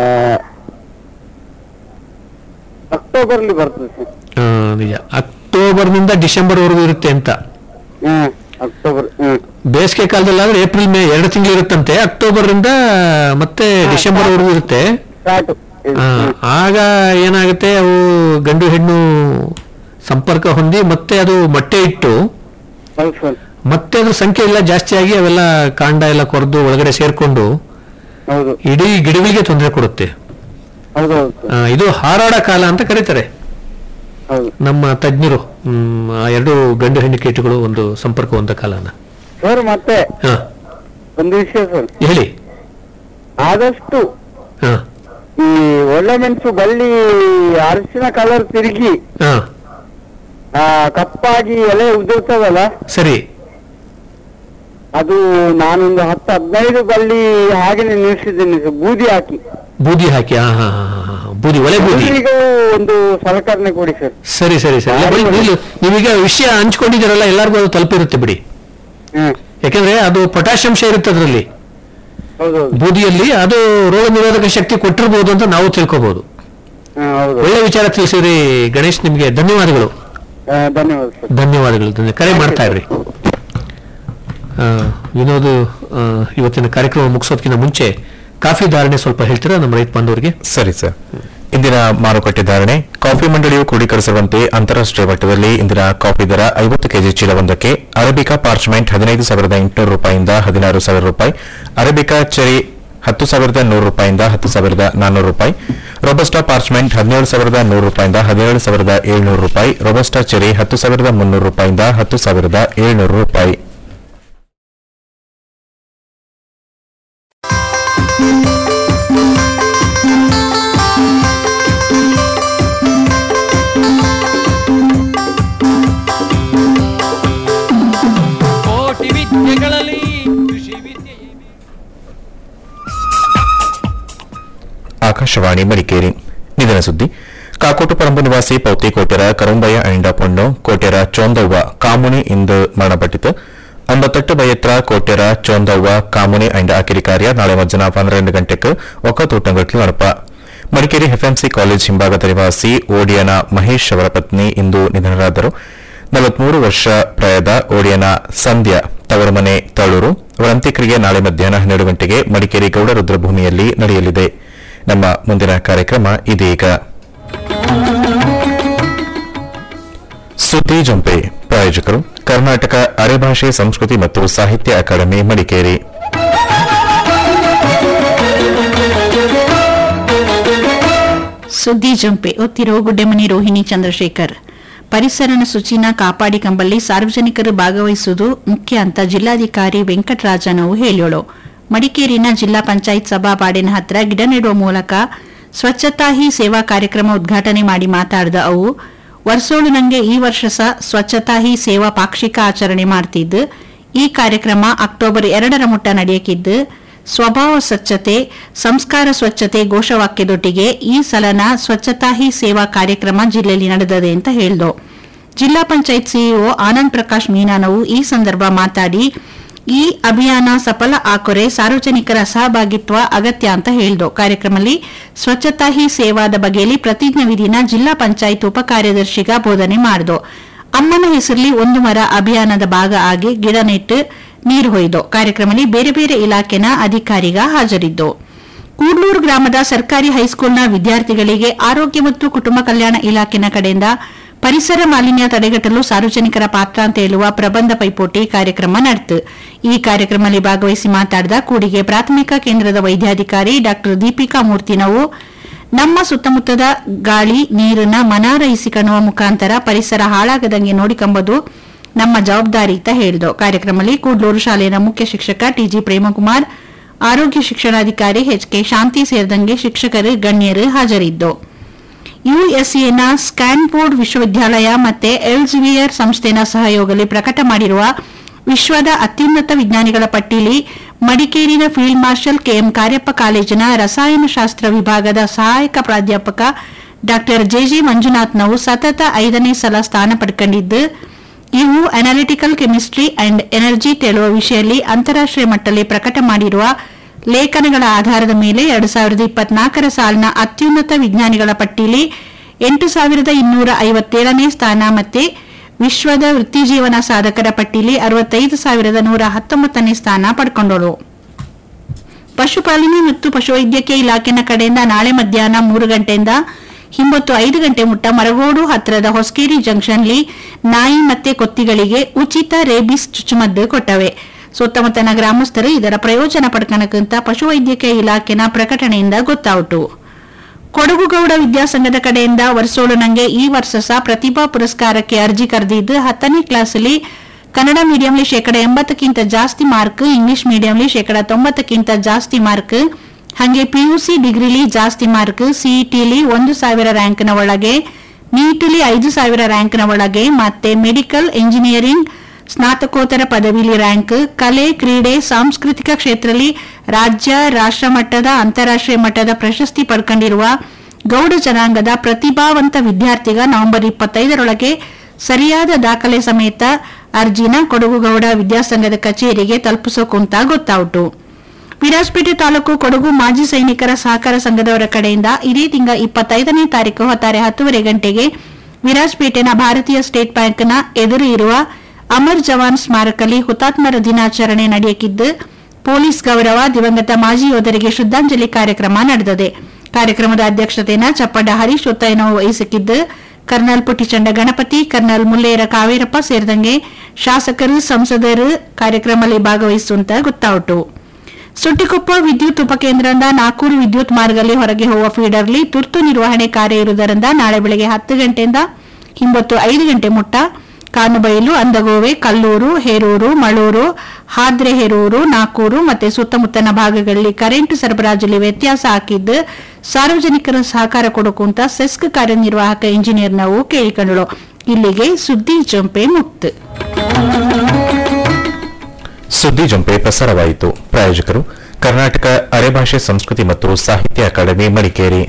ಅಕ್ಟೋಬರ್ಲಿ ಬರ್ತದೆ ಸರ್ ಆ, ನಿಜ ಅಕ್ಟೋಬರ್ನಿಂದ ಡಿಸೆಂಬರ್ ವರೆಗೂ ಇರುತ್ತೆ ಅಂತ ಹ್ಮ್ ಅಕ್ಟೋಬರ್ ಹ್ಮ್ ಬೇಸಿಗೆ ಕಾಲದಲ್ಲಾದ್ರೆ ಏಪ್ರಿಲ್ ಮೇ ಎರಡು ತಿಂಗಳು ಇರುತ್ತಂತೆ ಅಕ್ಟೋಬರ್ ಇಂದ ಮತ್ತೆ ಡಿಸೆಂಬರ್ ವರೆಗೂ ಇರುತ್ತೆ ಸ್ಟಾರ್ಟ್ ಆ, ಆಗ ಏನಾಗುತ್ತೆ ಅವು ಗಂಡು ಹೆಣ್ಣು ಸಂಪರ್ಕ ಹೊಂದಿ ಮತ್ತೆ ಅದು ಮೊಟ್ಟೆ ಇಟ್ಟು ಹೌದು ಸರ್ ಮತ್ತೆ ಅದ್ರ ಸಂಖ್ಯೆ ಎಲ್ಲ ಜಾಸ್ತಿ ಆಗಿ ಅವೆಲ್ಲ ಕಾಂಡ ಎಲ್ಲ ಕೊರೆದು ಒಳಗಡೆ ಸೇರ್ಕೊಂಡು ಹೌದು ಇಡೀ ಗಿಡಗಳಿಗೆ ತೊಂದರೆ ಕೊಡುತ್ತೆ ಹೌದು ಹೌದು ಸರ್ ಆ, ಇದು ಹಾರಾಡ ಕಾಲ ಅಂತ ಕರೀತಾರೆ ಹೌದು ನಮ್ಮ ತಜ್ಞರು ಹ್ಮ್, ಆ ಎರಡು ಗಂಡು ಹೆಣ್ಣು ಕೀಟಗಳು ಒಂದು ಸಂಪರ್ಕ ಹೊಂದ ಕಾಲನ ಸರ್ ಮತ್ತೆ ಹಾ ಒಂದು ವಿಷಯ ಸರ್ ಹೇಳಿ ಆದಷ್ಟು ಹಾ ಈ ಒಳ್ಳೆ ಮೆಣಸು ಬಳ್ಳಿ ಅರಿಶಿನ ಕಲರ್ ತಿರುಗಿ ಹಾ ಆ ಕಪ್ಪಾಗಿ ಎಲೆ ಉದುರ್ತದಲ್ಲ ಸರಿ ಅದು ನಾನೊಂದು ಹತ್ತು ಹದಿನೈದು ಬಳ್ಳಿ ಹಾಗೆನೆ ನಿಲ್ಸಿದ್ದೀನಿ ಸರ್ ಬೂದಿ ಹಾಕಿ ಬೂದಿ ಹಾಕಿ ಹಾ ಹಾ ಹಾ ಹಾ, ಹಾ ಬೂದಿ ಒಲೆ ಬೂದಿ ಈಗ ಒಂದು ಸಲಕರಣೆ ಕೊಡಿ ಸರ್ ಸರಿ ಸರಿ ಸರಿ ಇಲ್ಲ, ಬಿಡಿ, ನೀವು- ನೀವೀಗ ವಿಷಯ ಹಂಚ್ಕೊಂಡಿದ್ದೀರಲ್ಲ ಎಲ್ಲರಿಗೂ ಅದು ತಲುಪಿರುತ್ತೆ ಬಿಡಿ ಹ್ಮ್ ಯಾಕಂದ್ರೆ ಅದು ಪೊಟ್ಯಾಷಿಯಂಶ ಇರುತ್ತೆ ಅದರಲ್ಲಿ ಹೌದೌದು ಬೂದಿಯಲ್ಲಿ ಅದು ರೋಗ ನಿರೋಧಕ ಶಕ್ತಿ ಕೊಟ್ಟಿರ್ಬೋದು ಅಂತ ನಾವು ತಿಳ್ಕೋಬಹುದು ಹಾ ಹೌದು ಒಳ್ಳೆ ವಿಚಾರ ತಿಳಿಸಿದ್ರಿ ಗಣೇಶ್ ನಿಮಗೆ ಧನ್ಯವಾದಗಳು ಆ, ಧನ್ಯವಾದ ಸರ್ ಧನ್ಯವಾದಗಳು ಧನ್ಯ- ಕರೆ ಮಾಡ್ತಾ ಇರ್ರಿ ಆ, ವಿನೋದ್ ಆ, ಇವತ್ತಿನ ಕಾರ್ಯಕ್ರಮ ಮುಗಿಸೋದಕ್ಕಿಂತ ಮುಂಚೆ ಕಾಫಿ ಧಾರಣೆ ಸ್ವಲ್ಪ ಹೇಳ್ತೀರಾ ನಮ್ಮ ರೈತ ಬಾಂಧವರಿಗೆ ಸರಿ ಸರ್ ಇಂದಿನ ಮಾರುಕಟ್ಟೆ ಧಾರಣೆ ಕಾಫಿ ಮಂಡಳಿಯು ಕ್ರೋಢೀಕರಿಸಿರುವಂತೆ ಅಂತಾರಾಷ್ಟ್ರೀಯ ಮಟ್ಟದಲ್ಲಿ ಇಂದಿನ ಕಾಫಿ ದರ ಐವತ್ತು ಕೆಜಿ ಚೀಲವೊಂದಕ್ಕೆ ಅರಬಿಕಾ ಪಾರ್ಚ್ಮೆಂಟ್ ಹದಿನೈದು ಸಾವಿರದ ಎಂಟುನೂರು ರೂಪಾಯಿಂದ ಹದಿನಾರು ಸಾವಿರ ರೂಪಾಯಿ ಅರಬಿಕಾ ಚೆರಿ ಹತ್ತು ಸಾವಿರದ ನೂರು ರೂಪಾಯಿಂದ ಹತ್ತು ಸಾವಿರದ ನಾನ್ನೂರು ರೂಪಾಯಿ ರೊಬಸ್ಟಾ ಪಾರ್ಚ್ಮೆಂಟ್ ಹದಿನೇಳು ಸಾವಿರದ ನೂರು ರೂಪಾಯಿಂದ ಹದಿನೇಳು ಸಾವಿರದ ಏಳ್ನೂರು ರೂಪಾಯಿ ರೊಬಸ್ಟಾ ಚೆರಿ ಹತ್ತು ಸಾವಿರದ ಮುನ್ನೂರು ರೂಪಾಯಿಂದ ಹತ್ತು ಸಾವಿರದ ಏಳ್ನೂರು ರೂಪಾಯಿ ಕೋಟಿ ವಿದ್ಯೆಗಳಲ್ಲಿ ಕೃಷಿ ವಿದ್ಯೆಯೇ ಆಕಾಶವಾಣಿ ಮಡಿಕೇರಿ ನಿಧನ ಸುದ್ದಿ ಕಾಕೋಟು ಪರಂಬು ನಿವಾಸಿ ಪೌತಿ ಕೋಟೆರ ಕರುಂಬಯ್ಯ ಅಂಡ ಪೊಣ್ಣು ಕೋಟೆರ ಚೋಂದವ್ವ ಕಾಮುನಿ ಇಂದು ಮರಣಪಟ್ಟಿತು ಅಂಬತ್ತೆಟ್ಟು ಬಯತ್ರ ಕೋಟೆರ ಚೋಂದವ್ವ ಕಾಮುನಿ ಅಂಡ ಅಕಿರಿ ಕಾರ್ಯ ನಾಳೆ ಮಧ್ಯಾಹ್ನ ಪನ್ನೆರಡು ಗಂಟೆಗೆ ಒಕ್ಕತೂಟಂಗಟ್ಲು ನಡಪ ಮಡಿಕೇರಿ ಎಫ್ಎಂಸಿ ಕಾಲೇಜ್ ಹಿಂಭಾಗದ ನಿವಾಸಿ ಓಡಿಯನ ಮಹೇಶ್ ಅವರ ಪತ್ನಿ ಇಂದು ನಿಧನರಾದರು ನಲವತ್ಮೂರು ವರ್ಷ ಪ್ರಾಯದ ಓಡಿಯನ ಸಂಧ್ಯಾ ತವರು ಮನೆ ತಳೂರು ಅವರ ಅಂತ್ಯಕ್ರಿಯೆ ನಾಳೆ ಮಧ್ಯಾಹ್ನ ಹನ್ನೆರಡು ಗಂಟೆಗೆ ಮಡಿಕೇರಿ ಗೌಡ ರುದ್ರಭೂಮಿಯಲ್ಲಿ ನಡೆಯಲಿದೆ ನಮ್ಮ ಮುಂದಿನ ಕಾರ್ಯಕ್ರಮ ಇದೀಗ ಸುದ್ದಿ ಜಂಪೆ ಪ್ರಾಯೋಜಕರು ಕರ್ನಾಟಕ ಅರೆಭಾಷೆ ಸಂಸ್ಕೃತಿ ಮತ್ತು ಸಾಹಿತ್ಯ ಅಕಾಡೆಮಿ ಮಡಿಕೇರಿ ಸುದ್ದಿ ಜಂಪೆ ಒತ್ತಿರೋ ಗುಡ್ಡೆಮನಿ ರೋಹಿಣಿ ಚಂದ್ರಶೇಖರ್ ಪರಿಸರನ ಶುಚಿನ ಕಾಪಾಡಿಕೊಂಬಲ್ಲಿ ಸಾರ್ವಜನಿಕರು ಭಾಗವಹಿಸುವುದು ಮುಖ್ಯ ಅಂತ ಜಿಲ್ಲಾಧಿಕಾರಿ ವೆಂಕಟರಾಜನವು ಹೇಳೋಳು ಮಡಿಕೇರಿನ ಜಿಲ್ಲಾ ಪಂಚಾಯತ್ ಸಭಾಪಾಡಿನ ಹತ್ರ ಗಿಡ ನೆಡುವ ಮೂಲಕ ಸ್ವಚ್ಛತಾ ಹಿ ಸೇವಾ ಕಾರ್ಯಕ್ರಮ ಉದ್ಘಾಟನೆ ಮಾಡಿ ಮಾತಾಡಿದ ಅವು ವರ್ಷೋಳು ನಂಗೆ ಈ ವರ್ಷ ಸಹ ಸ್ವಚ್ಛತಾ ಹಿ ಸೇವಾ ಪಾಕ್ಷಿಕ ಆಚರಣೆ ಮಾಡ್ತಿದ್ದು ಈ ಕಾರ್ಯಕ್ರಮ ಅಕ್ಟೋಬರ್ ಎರಡರ ಮುಟ್ಟ ನಡೆಯಕಿದ್ದು ಸ್ವಭಾವ ಸ್ವಚ್ಛತೆ ಸಂಸ್ಕಾರ ಸ್ವಚ್ಛತೆ ಘೋಷವಾಕ್ಯದೊಟ್ಟಿಗೆ ಈ ಸಲನ ಸ್ವಚ್ಛತಾ ಹಿ ಸೇವಾ ಕಾರ್ಯಕ್ರಮ ಜಿಲ್ಲೆಯಲ್ಲಿ ನಡೆದದೆ ಅಂತ ಹೇಳ್ದು ಜಿಲ್ಲಾ ಪಂಚಾಯತ್ ಸಿಇಒ ಆನಂದ್ ಪ್ರಕಾಶ್ ಮೀನಾನವು ಈ ಸಂದರ್ಭ ಮಾತಾಡಿ ಈ ಅಭಿಯಾನ ಸಫಲ ಆಕೊರೆ ಸಾರ್ವಜನಿಕರ ಸಹಭಾಗಿತ್ವ ಅಗತ್ಯ ಅಂತ ಹೇಳ್ದು ಕಾರ್ಯಕ್ರಮದಲ್ಲಿ ಸ್ವಚ್ಛತಾ ಹಿ ಸೇವಾದ ಬಗೆಯಲ್ಲಿ ಪ್ರತಿಜ್ಞಾ ವಿಧಿನ ಜಿಲ್ಲಾ ಪಂಚಾಯತ್ ಉಪ ಕಾರ್ಯದರ್ಶಿಗ ಬೋಧನೆ ಮಾಡಿದು ಅಮ್ಮನ ಹೆಸರಲ್ಲಿ ಒಂದು ಮರ ಅಭಿಯಾನದ ಭಾಗ ಆಗಿ ಗಿಡ ನೆಟ್ಟು ನೀರು ಹೊಯ್ದು ಕಾರ್ಯಕ್ರಮದಲ್ಲಿ ಬೇರೆ ಬೇರೆ ಇಲಾಖೆನ ಅಧಿಕಾರಿಗ ಹಾಜರಿದ್ದು ಕೂಡ್ಲೂರು ಗ್ರಾಮದ ಸರ್ಕಾರಿ ಹೈಸ್ಕೂಲ್ನ ವಿದ್ಯಾರ್ಥಿಗಳಿಗೆ ಆರೋಗ್ಯ ಮತ್ತು ಕುಟುಂಬ ಕಲ್ಯಾಣ ಇಲಾಖೆನ ಕಡೆಯಿಂದ ಪರಿಸರ ಮಾಲಿನ್ಯ ತಡೆಗಟ್ಟಲು ಸಾರ್ವಜನಿಕರ ಪಾತ್ರ ಅಂತ ಹೇಳುವ ಪ್ರಬಂಧ ಪೈಪೋಟಿ ಕಾರ್ಯಕ್ರಮ ನಡೆತು ಈ ಕಾರ್ಯಕ್ರಮದಲ್ಲಿ ಭಾಗವಹಿಸಿ ಮಾತಾಡಿದ ಕೂಡಿಗೆ ಪ್ರಾಥಮಿಕ ಕೇಂದ್ರದ ವೈದ್ಯಾಧಿಕಾರಿ ಡಾ ದೀಪಿಕಾ ಮೂರ್ತಿನವು ನಮ್ಮ ಸುತ್ತಮುತ್ತದ ಗಾಳಿ ನೀರನ್ನ ಮನಾರಹಿಸಿ ಕಾಣುವ ಮುಖಾಂತರ ಪರಿಸರ ಹಾಳಾಗದಂಗೆ ನೋಡಿಕೊಂಬುದು ನಮ್ಮ ಜವಾಬ್ದಾರಿ ಅಂತ ಹೇಳಿದ್ರು ಕಾರ್ಯಕ್ರಮದಲ್ಲಿ ಕೂಡ್ಲೂರು ಶಾಲೆಯ ಮುಖ್ಯ ಶಿಕ್ಷಕ ಟಿಜಿ ಪ್ರೇಮಕುಮಾರ್ ಆರೋಗ್ಯ ಶಿಕ್ಷಣಾಧಿಕಾರಿ ಎಚ್ ಕೆ ಶಾಂತಿ ಸೇರಿದಂಗೆ ಶಿಕ್ಷಕರು ಗಣ್ಯರು ಹಾಜರಿದ್ದು ಯುಎಸ್ಎನ ಸ್ಕ್ಯಾನ್ಫೋರ್ಡ್ ವಿಶ್ವವಿದ್ಯಾಲಯ ಮತ್ತೆ ಎಲ್ಸ್ವಿಯರ್ ಸಂಸ್ಥೆನ ಸಹಯೋಗದಲ್ಲಿ ಪ್ರಕಟ ಮಾಡಿರುವ ವಿಶ್ವದ ಅತ್ಯುನ್ನತ ವಿಜ್ಞಾನಿಗಳ ಪಟ್ಟಿಲಿ ಮಡಿಕೇರಿನ ಫೀಲ್ಡ್ ಮಾರ್ಷಲ್ ಕೆಎಂ ಕಾರ್ಯಪ್ಪ ಕಾಲೇಜಿನ ರಸಾಯನಶಾಸ್ತ್ರ ವಿಭಾಗದ ಸಹಾಯಕ ಪ್ರಾಧ್ಯಾಪಕ ಡಾ ಜೆಜೆ ಮಂಜುನಾಥ್ನವು ಸತತ ಐದನೇ ಸಲ ಸ್ಥಾನ ಪಡ್ಕೊಂಡಿದ್ದು ಇವು ಅನಾಲಿಟಿಕಲ್ ಕೆಮಿಸ್ಟ್ರಿ ಅಂಡ್ ಎನರ್ಜಿ ತೆಳುವ ವಿಷಯದಲ್ಲಿ ಅಂತಾರಾಷ್ಟ್ರೀಯ ಮಟ್ಟದಲ್ಲಿ ಪ್ರಕಟ ಮಾಡಿರುವ ಲೇಖನಗಳ ಆಧಾರದ ಮೇಲೆ ಎರಡು ಸಾವಿರದ ಇಪ್ಪತ್ನಾಲ್ಕರ ಸಾಲಿನ ಅತ್ಯುನ್ನತ ವಿಜ್ಞಾನಿಗಳ ಪಟ್ಟಿಲಿ ಎಂಟು ಸಾವಿರದ ಇನ್ನೂರ ಐವತ್ತೇಳನೇ ಸ್ಥಾನ ಮತ್ತೆ ವಿಶ್ವದ ವೃತ್ತಿಜೀವನ ಸಾಧಕರ ಪಟ್ಟಿಲಿ ಅರವತ್ತೈದು ಸಾವಿರದ ನೂರ ಹತ್ತೊಂಬತ್ತನೇ ಸ್ಥಾನ ಪಡ್ಕೊಂಡಳು ಪಶುಪಾಲನೆ ಮತ್ತು ಪಶುವೈದ್ಯಕೀಯ ಇಲಾಖೆನ ಕಡೆಯಿಂದ ನಾಳೆ ಮಧ್ಯಾಹ್ನ ಮೂರು ಗಂಟೆಯಿಂದ ಹಿಂಬತ್ತು ಐದು ಗಂಟೆ ಮುಟ್ಟ ಮರಗೋಡು ಹತ್ತಿರದ ಹೊಸಕೇರಿ ಜಂಕ್ಷನ್ಲಿ ನಾಯಿ ಮತ್ತೆ ಕೊತ್ತಿಗಳಿಗೆ ಉಚಿತ ರೇಬಿಸ್ ಚುಚ್ಚುಮದ್ದು ಕೊಟ್ಟವೆ ಸುತ್ತಮುತ್ತಲಿನ ಗ್ರಾಮಸ್ಥರು ಇದರ ಪ್ರಯೋಜನ ಪಡ್ಕಣಕ್ಕಂತ ಪಶುವೈದ್ಯಕೀಯ ಇಲಾಖೆನ ಪ್ರಕಟಣೆಯಿಂದ ಗೊತ್ತಾಯಿತು ಕೊಡಗುಗೌಡ ವಿದ್ಯಾಸಂಘದ ಕಡೆಯಿಂದ ವರ್ಷೋಳು ನಂಗೆ ಈ ವರ್ಷ ಸಹ ಪ್ರತಿಭಾ ಪುರಸ್ಕಾರಕ್ಕೆ ಅರ್ಜಿ ಕರೆದಿದ್ದು ಹತ್ತನೇ ಕ್ಲಾಸಲ್ಲಿ ಕನ್ನಡ ಮೀಡಿಯಂಲಿ ಶೇಕಡ ಎಂಬತ್ತಕ್ಕಿಂತ ಜಾಸ್ತಿ ಮಾರ್ಕ್ ಇಂಗ್ಲಿಷ್ ಮೀಡಿಯಂಲಿ ಶೇಕಡ ತೊಂಬತ್ತಕ್ಕಿಂತ ಜಾಸ್ತಿ ಮಾರ್ಕ್ ಹಾಗೆ ಪಿಯುಸಿ ಡಿಗ್ರಿಲಿ ಜಾಸ್ತಿ ಮಾರ್ಕ್ ಸಿಇಟಿಲಿ ಒಂದು ಸಾವಿರ ರ್ಯಾಂಕ್ನ ಒಳಗೆ ನೀಟ್ಲಿ ಐದು ಸಾವಿರ ರ್ಯಾಂಕ್ನ ಒಳಗೆ ಮತ್ತೆ ಮೆಡಿಕಲ್ ಎಂಜಿನಿಯರಿಂಗ್ ಸ್ನಾತಕೋತ್ತರ ಪದವಿಲಿ ರ್ಯಾಂಕ್ ಕಲೆ ಕ್ರೀಡೆ ಸಾಂಸ್ಕೃತಿಕ ಕ್ಷೇತ್ರದಲ್ಲಿ ರಾಜ್ಯ ರಾಷ್ಟ್ರ ಮಟ್ಟದ ಅಂತಾರಾಷ್ಟ್ರೀಯ ಮಟ್ಟದ ಪ್ರಶಸ್ತಿ ಪಡ್ಕೊಂಡಿರುವ ಗೌಡ ಜನಾಂಗದ ಪ್ರತಿಭಾವಂತ ವಿದ್ಯಾರ್ಥಿಗ ನವೆಂಬರ್ ಇಪ್ಪತ್ತೈದರೊಳಗೆ ಸರಿಯಾದ ದಾಖಲೆ ಸಮೇತ ಅರ್ಜಿನ ಕೊಡಗು ಗೌಡ ವಿದ್ಯಾಸಂಘದ ಕಚೇರಿಗೆ ತಲುಪಿಸೋಕುಂತ ಗೊತ್ತಾಯಿತು ವಿರಾಜಪೇಟೆ ತಾಲೂಕು ಕೊಡಗು ಮಾಜಿ ಸೈನಿಕರ ಸಹಕಾರ ಸಂಘದವರ ಕಡೆಯಿಂದ ಇದೇ ತಿಂಗ ಇಪ್ಪತ್ತೈದನೇ ತಾರೀಕು ಹೊತ್ತಾರೆ ಹತ್ತುವರೆ ಗಂಟೆಗೆ ವಿರಾಜಪೇಟೆನ ಭಾರತೀಯ ಸ್ಟೇಟ್ ಬ್ಯಾಂಕ್ನ ಎದುರು ಇರುವ ಅಮರ್ ಜವಾನ್ ಸ್ಮಾರಕಲ್ಲಿ ಹುತಾತ್ಮರ ದಿನಾಚರಣೆ ನಡೆಯಕಿದ್ದು ಪೊಲೀಸ್ ಗೌರವ ದಿವಂಗತ ಮಾಜಿ ಯೋಧರಿಗೆ ಶ್ರದ್ಧಾಂಜಲಿ ಕಾರ್ಯಕ್ರಮ ನಡೆದಿದೆ ಕಾರ್ಯಕ್ರಮದ ಅಧ್ಯಕ್ಷತೆಯನ್ನು ಚಪ್ಪಡ್ಡ ಹರೀಶ್ ಒತ್ತಾಯನವು ವಹಿಸಿದ್ದು ಕರ್ನಲ್ ಪುಟ್ಟಿಚಂಡ ಗಣಪತಿ ಕರ್ನಲ್ ಮುಲ್ಲೇರ ಕಾವೇರಪ್ಪ ಸೇರಿದಂಗೆ ಶಾಸಕರು ಸಂಸದರು ಕಾರ್ಯಕ್ರಮದಲ್ಲಿ ಭಾಗವಹಿಸುವಂತ ಗೊತ್ತಾಯಿತು ಸುಟ್ಟಿಕೊಪ್ಪ ವಿದ್ಯುತ್ ಉಪಕೇಂದ್ರದಿಂದ ನಾಲ್ಕೂರು ವಿದ್ಯುತ್ ಮಾರ್ಗದಲ್ಲಿ ಹೊರಗೆ ಹೋಗುವ ಫೀಡರ್ಲಿ ತುರ್ತು ನಿರ್ವಹಣೆ ಕಾರ್ಯ ಇರುವುದರಿಂದ ನಾಳೆ ಬೆಳಗ್ಗೆ ಹತ್ತು ಗಂಟೆಯಿಂದ ಹಿಂಬತ್ತು ಐದು ಗಂಟೆ ಮುಟ್ಟ ಕಾನುಬೈಲು ಅಂದಗೋವೆ ಕಲ್ಲೂರು ಹೇರೂರು ಮಳೂರು ಹಾದ್ರೆ ಹೇರೂರು ನಾಕೂರು ಮತ್ತೆ ಸುತ್ತಮುತ್ತಲಿನ ಭಾಗಗಳಲ್ಲಿ ಕರೆಂಟ್ ಸರಬರಾಜಲ್ಲಿ ವ್ಯತ್ಯಾಸ ಹಾಕಿದ್ದು ಸಾರ್ವಜನಿಕರ ಸಹಕಾರ ಕೊಡಕುಂತ ಸೆಸ್ಕ್ ಕಾರ್ಯನಿರ್ವಾಹಕ ಇಂಜಿನಿಯರ್ ನಾವು ಕೇಳಿಕೊಂಡಳು ಇಲ್ಲಿಗೆ ಸುದ್ದಿ ಜಂಪೆ ಮುಕ್ತ ಸುದ್ದಿ ಜಂಪೆ ಪ್ರಸಾರವಾಯಿತು ಪ್ರಾಯೋಜಕರು ಕರ್ನಾಟಕ ಅರೆಭಾಷೆ ಸಂಸ್ಕೃತಿ ಮತ್ತು ಸಾಹಿತ್ಯ ಅಕಾಡೆಮಿ ಮಡಿಕೇರಿ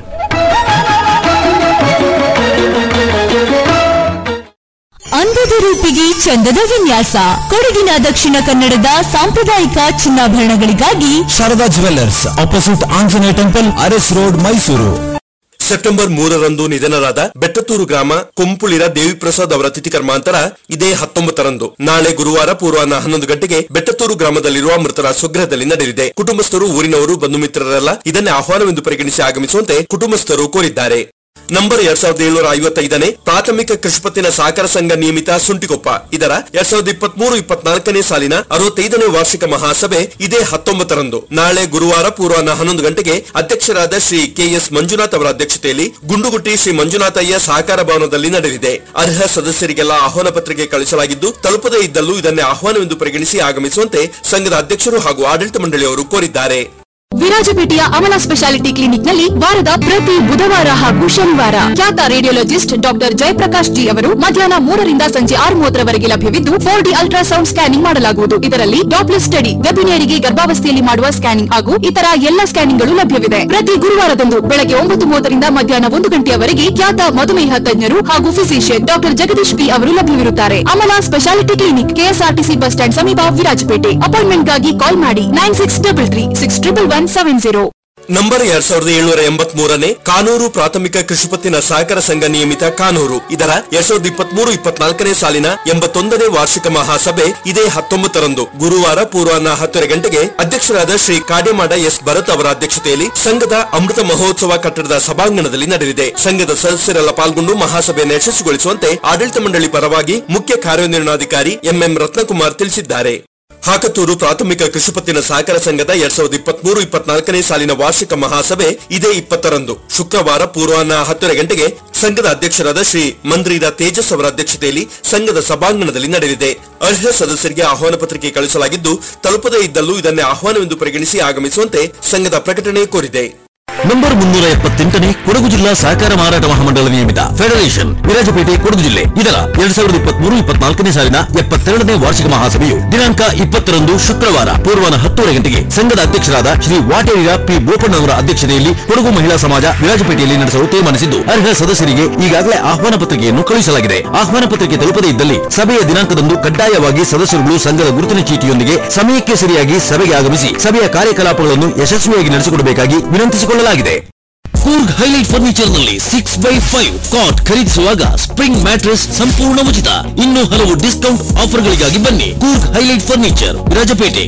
ಅಂದದ ರೂಪಿಗೆ ಚಂದದ ವಿನ್ಯಾಸ ಕೊಡಗಿನ ದಕ್ಷಿಣ ಕನ್ನಡದ ಸಾಂಪ್ರದಾಯಿಕ ಚಿನ್ನಾಭರಣಗಳಿಗಾಗಿ Sharada jewellers opposite Anjaneya temple Aras road Mysuru September ಮೂರರಂದು ನಿಧನರಾದ ಬೆಟ್ಟತೂರು ಗ್ರಾಮ ಕೊಂಪುಳಿರ ದೇವಿಪ್ರಸಾದ್ ಅವರ ತಿಥಿ ಕರ್ಮಾಂತರ ಇದೇ ಹತ್ತೊಂಬತ್ತರಂದು ನಾಳೆ ಗುರುವಾರ ಪೂರ್ವಾಹ್ನ ಹನ್ನೊಂದು ಗಂಟೆಗೆ ಬೆಟ್ಟತೂರು ಗ್ರಾಮದಲ್ಲಿರುವ ಮೃತರ ಸ್ವಗೃಹದಲ್ಲಿ ನಡೆಯಲಿದೆ ಕುಟುಂಬಸ್ಥರು ಊರಿನವರು ಬಂಧು ಮಿತ್ರರೆಲ್ಲ ಇದನ್ನೇ ಆಹ್ವಾನವೆಂದು ಪರಿಗಣಿಸಿ ಆಗಮಿಸುವಂತೆ ಕುಟುಂಬಸ್ಥರು ಕೋರಿದ್ದಾರೆ ನಂಬರ್ ಎರಡ್ ಸಾವಿರದ ಏಳ್ನೂರ ಐವತ್ತೈದನೇ ಪ್ರಾಥಮಿಕ ಕೃಷಿಪತ್ತಿನ ಸಹಕಾರ ಸಂಘ ನಿಯಮಿತ ಸುಂಟಿಕೊಪ್ಪ ಇದರ ಎರಡ್ ಸಾವಿರದ ಇಪ್ಪತ್ಮೂರು ಇಪ್ಪತ್ನಾಲ್ಕನೇ ಸಾಲಿನ ಅರವತ್ತೈದನೇ ವಾರ್ಷಿಕ ಮಹಾಸಭೆ ಇದೇ ಹತ್ತೊಂಬತ್ತರಂದು ನಾಳೆ ಗುರುವಾರ ಪೂರ್ವಾಹ್ನ ಹನ್ನೊಂದು ಗಂಟೆಗೆ ಅಧ್ಯಕ್ಷರಾದ ಶ್ರೀ ಕೆಎಸ್ ಮಂಜುನಾಥ್ ಅವರ ಅಧ್ಯಕ್ಷತೆಯಲ್ಲಿ ಗುಂಡುಗುಟ್ಟಿ ಶ್ರೀ ಮಂಜುನಾಥಯ್ಯ ಸಹಕಾರ ಭವನದಲ್ಲಿ ನಡೆಯಲಿದೆ ಅರ್ಹ ಸದಸ್ಯರಿಗೆಲ್ಲ ಆಹ್ವಾನ ಪತ್ರಿಕೆ ಕಳಿಸಲಾಗಿದ್ದು ತಲುಪದೇ ಇದ್ದಲ್ಲೂ ಇದನ್ನೇ ಆಹ್ವಾನವೆಂದು ಪರಿಗಣಿಸಿ ಆಗಮಿಸುವಂತೆ ಸಂಘದ ಅಧ್ಯಕ್ಷರು ಹಾಗೂ ಆಡಳಿತ ಮಂಡಳಿಯವರು ಕೋರಿದ್ದಾರೆ ವಿರಾಜಪೇಟೆಯ ಅಮಲ ಸ್ಪೆಷಾಲಿಟಿ ಕ್ಲಿನಿಕ್ನಲ್ಲಿ ವಾರದ ಪ್ರತಿ ಬುಧವಾರ ಹಾಗೂ ಶನಿವಾರ ಖ್ಯಾತ ರೇಡಿಯೋಲಜಿಸ್ಟ್ ಡಾಕ್ಟರ್ ಜಯಪ್ರಕಾಶ್ ಜಿ ಅವರು ಮಧ್ಯಾಹ್ನ ಮೂರರಿಂದ ಸಂಜೆ ಆರು ಮೂವತ್ತರವರೆಗೆ ಲಭ್ಯವಿದ್ದು ಫೋರ್ ಡಿ ಅಲ್ಟ್ರಾಸೌಂಡ್ ಸ್ಕ್ಯಾನಿಂಗ್ ಮಾಡಲಾಗುವುದು ಇದರಲ್ಲಿ ಡಾಪ್ಲರ್ ಸ್ಟಡಿ ಗರ್ಭಿಣಿಯರಿಗೆ ಗರ್ಭಾವಸ್ಥೆಯಲ್ಲಿ ಮಾಡುವ ಸ್ಕ್ಯಾನಿಂಗ್ ಹಾಗೂ ಇತರ ಎಲ್ಲ ಸ್ಕ್ಯಾನಿಂಗ್ಗಳು ಲಭ್ಯವಿದೆ ಪ್ರತಿ ಗುರುವಾರದಂದು ಬೆಳಗ್ಗೆ ಒಂಬತ್ತು ಮೂವತ್ತರಿಂದ ಮಧ್ಯಾಹ್ನ ಒಂದು ಗಂಟೆಯವರೆಗೆ ಖ್ಯಾತ ಮಧುಮೇಹ ತಜ್ಞರು ಹಾಗೂ ಫಿಸಿಷಿಯನ್ ಡಾಕ್ಟರ್ ಜಗದೀಶ್ ಪಿ ಅವರು ಲಭ್ಯವಿರುತ್ತಾರೆ Amala specialty clinic KSRTC bus stand ಸಮೀಪ ವಿರಾಜಪೇಟೆ ಅಪಾಯಿಂಟ್ಮೆಂಟ್ಗಾಗಿ ಕಾಲ್ ಮಾಡಿ nine six double three six triple one seven zero number ಎರಡ್ ಸಾವಿರದ ಏಳ್ನೂರ ಎಂಬತ್ ಮೂರನೇ ಕಾನೂರು ಪ್ರಾಥಮಿಕ ಕೃಷಿಪತ್ತಿನ ಸಹಕಾರ ಸಂಘ ನಿಯಮಿತ ಕಾನೂರು ಇದರ ಎರಡ್ ಸಾವಿರದ ಇಪ್ಪತ್ಮೂರು ಇಪ್ಪತ್ನಾಲ್ಕನೇ ಸಾಲಿನ ಎಂಬತ್ತೊಂದನೇ ವಾರ್ಷಿಕ ಮಹಾಸಭೆ ಇದೇ ಹತ್ತೊಂಬತ್ತರಂದು ಗುರುವಾರ ಪೂರ್ವಾಹ್ನ ಹತ್ತರ ಗಂಟೆಗೆ ಅಧ್ಯಕ್ಷರಾದ ಶ್ರೀ ಕಾಡೇಮಾಡ ಎಸ್ ಭರತ್ ಅವರ ಅಧ್ಯಕ್ಷತೆಯಲ್ಲಿ ಸಂಘದ ಅಮೃತ ಮಹೋತ್ಸವ ಕಟ್ಟಡದ ಸಭಾಂಗಣದಲ್ಲಿ ನಡೆಯಲಿದೆ ಸಂಘದ ಸದಸ್ಯರೆಲ್ಲ ಪಾಲ್ಗೊಂಡು ಮಹಾಸಭೆಯನ್ನು ಯಶಸ್ವಿಗೊಳಿಸುವಂತೆ ಆಡಳಿತ ಮಂಡಳಿ ಪರವಾಗಿ ಮುಖ್ಯ ಕಾರ್ಯನಿರ್ವಹಣಾಧಿಕಾರಿ ಎಂಎಂ ರತ್ನಕುಮಾರ್ ತಿಳಿಸಿದ್ದಾರೆ ಹಾಕತೂರು ಪ್ರಾಥಮಿಕ ಕೃಷಿಪತ್ತಿನ ಸಹಕಾರ ಸಂಘದ ಎರಡ್ ಸಾವಿರದ ಇಪ್ಪತ್ಮೂರು ಇಪ್ಪತ್ನಾಲ್ಕನೇ ಸಾಲಿನ ವಾರ್ಷಿಕ ಮಹಾಸಭೆ ಇದೇ ಇಪ್ಪತ್ತರಂದು ಶುಕ್ರವಾರ ಪೂರ್ವಾಹ್ನ ಹತ್ತರ ಗಂಟೆಗೆ ಸಂಘದ ಅಧ್ಯಕ್ಷರಾದ ಶ್ರೀ ಮಂದ್ರೀರ ತೇಜಸ್ ಅವರ ಅಧ್ಯಕ್ಷತೆಯಲ್ಲಿ ಸಂಘದ ಸಭಾಂಗಣದಲ್ಲಿ ನಡೆಯಲಿದೆ ಅರ್ಹ ಸದಸ್ಯರಿಗೆ ಆಹ್ವಾನ ಪತ್ರಿಕೆ ಕಳಿಸಲಾಗಿದ್ದು ತಲುಪದೇ ಇದ್ದಲ್ಲೂ ಇದನ್ನೇ ಆಹ್ವಾನವೆಂದು ಪರಿಗಣಿಸಿ ಆಗಮಿಸುವಂತೆ ಸಂಘದ ಪ್ರಕಟಣೆ ಕೋರಿದೆ ನಂಬರ್ ಮುನ್ನೂರ ಎಪ್ಪತ್ತೆಂಟನೇ ಕೊಡಗು ಜಿಲ್ಲಾ ಸಹಕಾರ ಮಾರಾಟ ಮಹಾಮಂಡಲ ನಿಯಮಿತ ಫೆಡರೇಷನ್ ವಿರಾಜಪೇಟೆ ಕೊಡಗು ಜಿಲ್ಲೆ ಇದರ ಎರಡ್ ಸಾವಿರದ ಇಪ್ಪತ್ಮೂರು ಇಪ್ಪತ್ನಾಲ್ಕನೇ ಸಾಲಿನ ಎಪ್ಪತ್ತೆರಡನೇ ವಾರ್ಷಿಕ ಮಹಾಸಭೆಯು ದಿನಾಂಕ ಇಪ್ಪತ್ತರಂದು ಶುಕ್ರವಾರ ಪೂರ್ವಾಹ್ನ ಹತ್ತುವರೆ ಗಂಟೆಗೆ ಸಂಘದ ಅಧ್ಯಕ್ಷರಾದ ಶ್ರೀ ವಾಟೇರಿಯ ಪಿ ಬೋಪಣ್ಣ ಅವರ ಅಧ್ಯಕ್ಷತೆಯಲ್ಲಿ ಕೊಡಗು ಮಹಿಳಾ ಸಮಾಜ ವಿರಾಜಪೇಟೆಯಲ್ಲಿ ನಡೆಸಲು ತೀರ್ಮಾನಿಸಿದ್ದು ಅರ್ಹ ಸದಸ್ಯರಿಗೆ ಈಗಾಗಲೇ ಆಹ್ವಾನ ಪತ್ರಿಕೆಯನ್ನು ಕಳುಹಿಸಲಾಗಿದೆ ಆಹ್ವಾನ ಪತ್ರಿಕೆ ತಲುಪದೇ ಇದ್ದಲ್ಲಿ ಸಭೆಯ ದಿನಾಂಕದಂದು ಕಡ್ಡಾಯವಾಗಿ ಸದಸ್ಯರುಗಳು ಸಂಘದ ಗುರುತಿನ ಚೀಟಿಯೊಂದಿಗೆ ಸಮಯಕ್ಕೆ ಸರಿಯಾಗಿ ಸಭೆಗೆ ಆಗಮಿಸಿ ಸಭೆಯ ಕಾರ್ಯಕಲಾಪಗಳನ್ನು ಯಶಸ್ವಿಯಾಗಿ ನಡೆಸಿಕೊಡಬೇಕಾಗಿ ವಿನಂತಿಸಿಕೊಳ್ಳಲಾಗಿದೆ ಕೂರ್ಗ್ ಹೈಲೈಟ್ ಫರ್ನಿಚರ್ ನಲ್ಲಿ ಸಿಕ್ಸ್ ಬೈ ಫೈವ್ ಕಾಟ್ ಖರೀದಿಸುವಾಗ ಸ್ಪ್ರಿಂಗ್ ಮ್ಯಾಟ್ರೆಸ್ ಸಂಪೂರ್ಣ ಉಚಿತ ಇನ್ನು ಹಲವು ಡಿಸ್ಕೌಂಟ್ ಆಫರ್ಗಳಿಗಾಗಿ ಬನ್ನಿ ಕೂರ್ಗ್ ಹೈಲೈಟ್ ಫರ್ನಿಚರ್ ವಿರಾಜಪೇಟೆ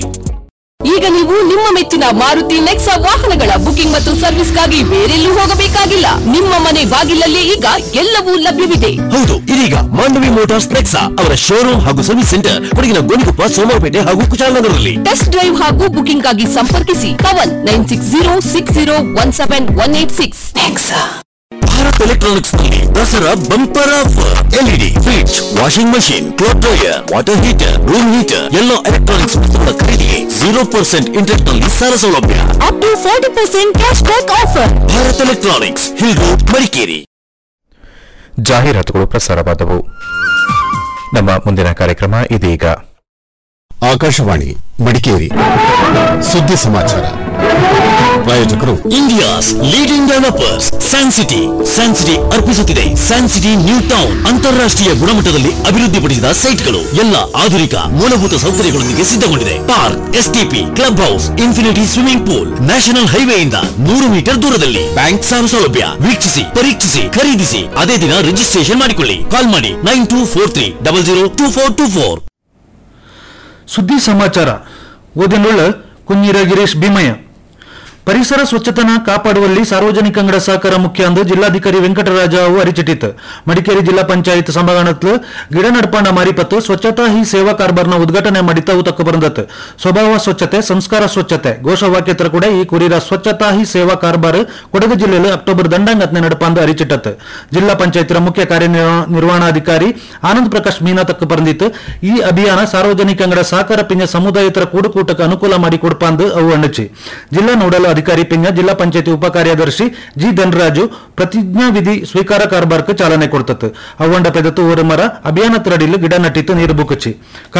ಈಗ ನೀವು ನಿಮ್ಮ ಮೆಚ್ಚಿನ ಮಾರುತಿ ನೆಕ್ಸಾ ವಾಹನಗಳ ಬುಕಿಂಗ್ ಮತ್ತು ಸರ್ವಿಸ್ಗಾಗಿ ಬೇರೆಲ್ಲೂ ಹೋಗಬೇಕಾಗಿಲ್ಲ ನಿಮ್ಮ ಮನೆ ಬಾಗಿಲಲ್ಲೇ ಈಗ ಎಲ್ಲವೂ ಲಭ್ಯವಿದೆ ಹೌದು ಇದೀಗ ಮಾಂಡವಿ ಮೋಟಾರ್ಸ್ ನೆಕ್ಸಾ ಅವರ ಶೋರೂಮ್ ಹಾಗೂ ಸರ್ವಿಸ್ ಸೆಂಟರ್ ಕೊಡಗಿನ ಗೋಣಿಕೊಪ್ಪ ಸೋಮವಾರಪೇಟೆ ಹಾಗೂ ಕುಶಾಲನಗರದಲ್ಲಿ ಟೆಸ್ಟ್ ಡ್ರೈವ್ ಹಾಗೂ ಬುಕಿಂಗ್ ಆಗಿ ಸಂಪರ್ಕಿಸಿ Pavan nine six zero six zero one seven one eight six Bharat electronics ನಲ್ಲಿ Dasara bumper offer LED fridge washing machine cloth dryer water heater room heater ಎಲ್ಲ ಎಲೆಕ್ಟ್ರಾನಿಕ್ಸ್ ವಸ್ತುಗಳ ಖರೀದಿಗೆ ಜೀರೋ ಪರ್ಸೆಂಟ್ ಇಂಟ್ರೆಸ್ಟ್ ನಲ್ಲಿ ಸಾಲ ಸೌಲಭ್ಯ up to forty percent cash back offer Bharat electronics hill road Madikeri ಜಾಹೀರಾತುಗಳು ಪ್ರಸಾರವಾದವು ನಮ್ಮ ಮುಂದಿನ ಕಾರ್ಯಕ್ರಮ ಇದೀಗ ಆಕಾಶವಾಣಿ ಮಡಿಕೇರಿ ಸುದ್ದಿ ಸಮಾಚಾರ ಪ್ರಾಯೋಜಕರು India's leading developers San City San City ಅರ್ಪಿಸುತ್ತಿದೆ ಸ್ಯಾನ್ ಸಿಟಿ ನ್ಯೂ ಟೌನ್ ಅಂತಾರಾಷ್ಟ್ರೀಯ ಗುಣಮಟ್ಟದಲ್ಲಿ ಅಭಿವೃದ್ಧಿಪಡಿಸಿದ ಸೈಟ್ಗಳು ಎಲ್ಲ ಆಧುನಿಕ ಮೂಲಭೂತ ಸೌಕರ್ಯಗಳೊಂದಿಗೆ ಸಿದ್ಧಗೊಂಡಿದೆ park STP club house infinity swimming pool national ಹೈವೇಯಿಂದ ನೂರು ಮೀಟರ್ ದೂರದಲ್ಲಿ ಬ್ಯಾಂಕ್ ಸಾಲ ಸೌಲಭ್ಯ ವೀಕ್ಷಿಸಿ ಪರೀಕ್ಷಿಸಿ ಖರೀದಿಸಿ ಅದೇ ದಿನ ರಿಜಿಸ್ಟ್ರೇಷನ್ ಮಾಡಿಕೊಳ್ಳಿ ಕಾಲ್ ಮಾಡಿ nine two four three double zero two four two four ಸುದ್ದಿ ಸಮಾಚಾರ ಓದಿನುಳ್ಳ ಕುഞ്ഞിರ ಗಿರೀಶ್ ಭೀಮಯ್ಯ ಪರಿಸರ ಸ್ವಚ್ಛತನ ಕಾಪಾಡುವಲ್ಲಿ ಸಾರ್ವಜನಿಕ ಅಂಗಡ ಸಹಕಾರ ಮುಖ್ಯ ಅಂದು ಜಿಲ್ಲಾಧಿಕಾರಿ ವೆಂಕಟರಾಜ ಅವು ಅರಿಚಿಟ್ಟಿತು ಮಡಿಕೇರಿ ಜಿಲ್ಲಾ ಪಂಚಾಯತ್ ಸಭಾಂಗಣತ್ಲು ಗಿಡ ನಡ್ಪಂಡ ಮಾರಿಪತ್ತು ಸ್ವಚ್ಛತಾ ಹಿ ಸೇವಾ ಕಾರ್ಬಾರ್ನ ಉದ್ಘಾಟನೆ ಮಾಡಿತ್ತ ಅವು ತಕ್ಕ ಬಂದತ್ತು ಸ್ವಭಾವ ಸ್ವಚ್ಛತೆ ಸಂಸ್ಕಾರ ಸ್ವಚ್ಛತೆ ಘೋಷವಾಕ್ಯತ್ರ ಕೂಡ ಈ ಕುರಿರ ಸ್ವಚ್ಛತಾ ಹಿ ಸೇವಾ ಕಾರ್ಬಾರ್ ಕೊಡಗು ಜಿಲ್ಲೆಯಲ್ಲಿ ಅಕ್ಟೋಬರ್ ದಂಡಾಂಗತ್ನೆ ನಡಪಂದು ಅರಿಚಿಟ್ಟತ್ತು ಜಿಲ್ಲಾ ಪಂಚಾಯತ್ನ ಮುಖ್ಯ ಕಾರ್ಯನಿರ್ವಹಣಾಧಿಕಾರಿ ಆನಂದ್ ಪ್ರಕಾಶ್ ಮೀನಾ ತಕ್ಕ ಬಂದಿತ್ತು ಈ ಅಭಿಯಾನ ಸಾರ್ವಜನಿಕ ಅಂಗಡ ಸಹಕಾರ ಪಿಂಜ ಸಮುದಾಯತರ ಕೂಡುಕೂಟಕ್ಕೆ ಅನುಕೂಲ ಮಾಡಿ ಕೊಡ್ಪಂದು ಅವು ಅಣ್ಣಚಿ ಜಿಲ್ಲಾ ನೋಡಲ್ ಅಧಿಕಾರಿ ಪಿಂಜ ಜಿಲ್ಲಾ ಪಂಚಾಯತಿ ಉಪ ಕಾರ್ಯದರ್ಶಿ ಜಿ ಧನರಾಜು ಪ್ರತಿಜ್ಞಾ ವಿಧಿ ಸ್ವೀಕಾರ ಕಾರ್ಬಾರ್ಕ್ ಚಾಲನೆ ಕೊಡ್ತತ್ತು ಅವಂಡ ಪೆದತ್ತು ಊರ ಮರ ಅಭಿಯಾನ ತರಡಿಲು ಗಿಡ ನಟ್ಟಿತ್ತು ನೀರು ಬುಕ್ಕಚಿ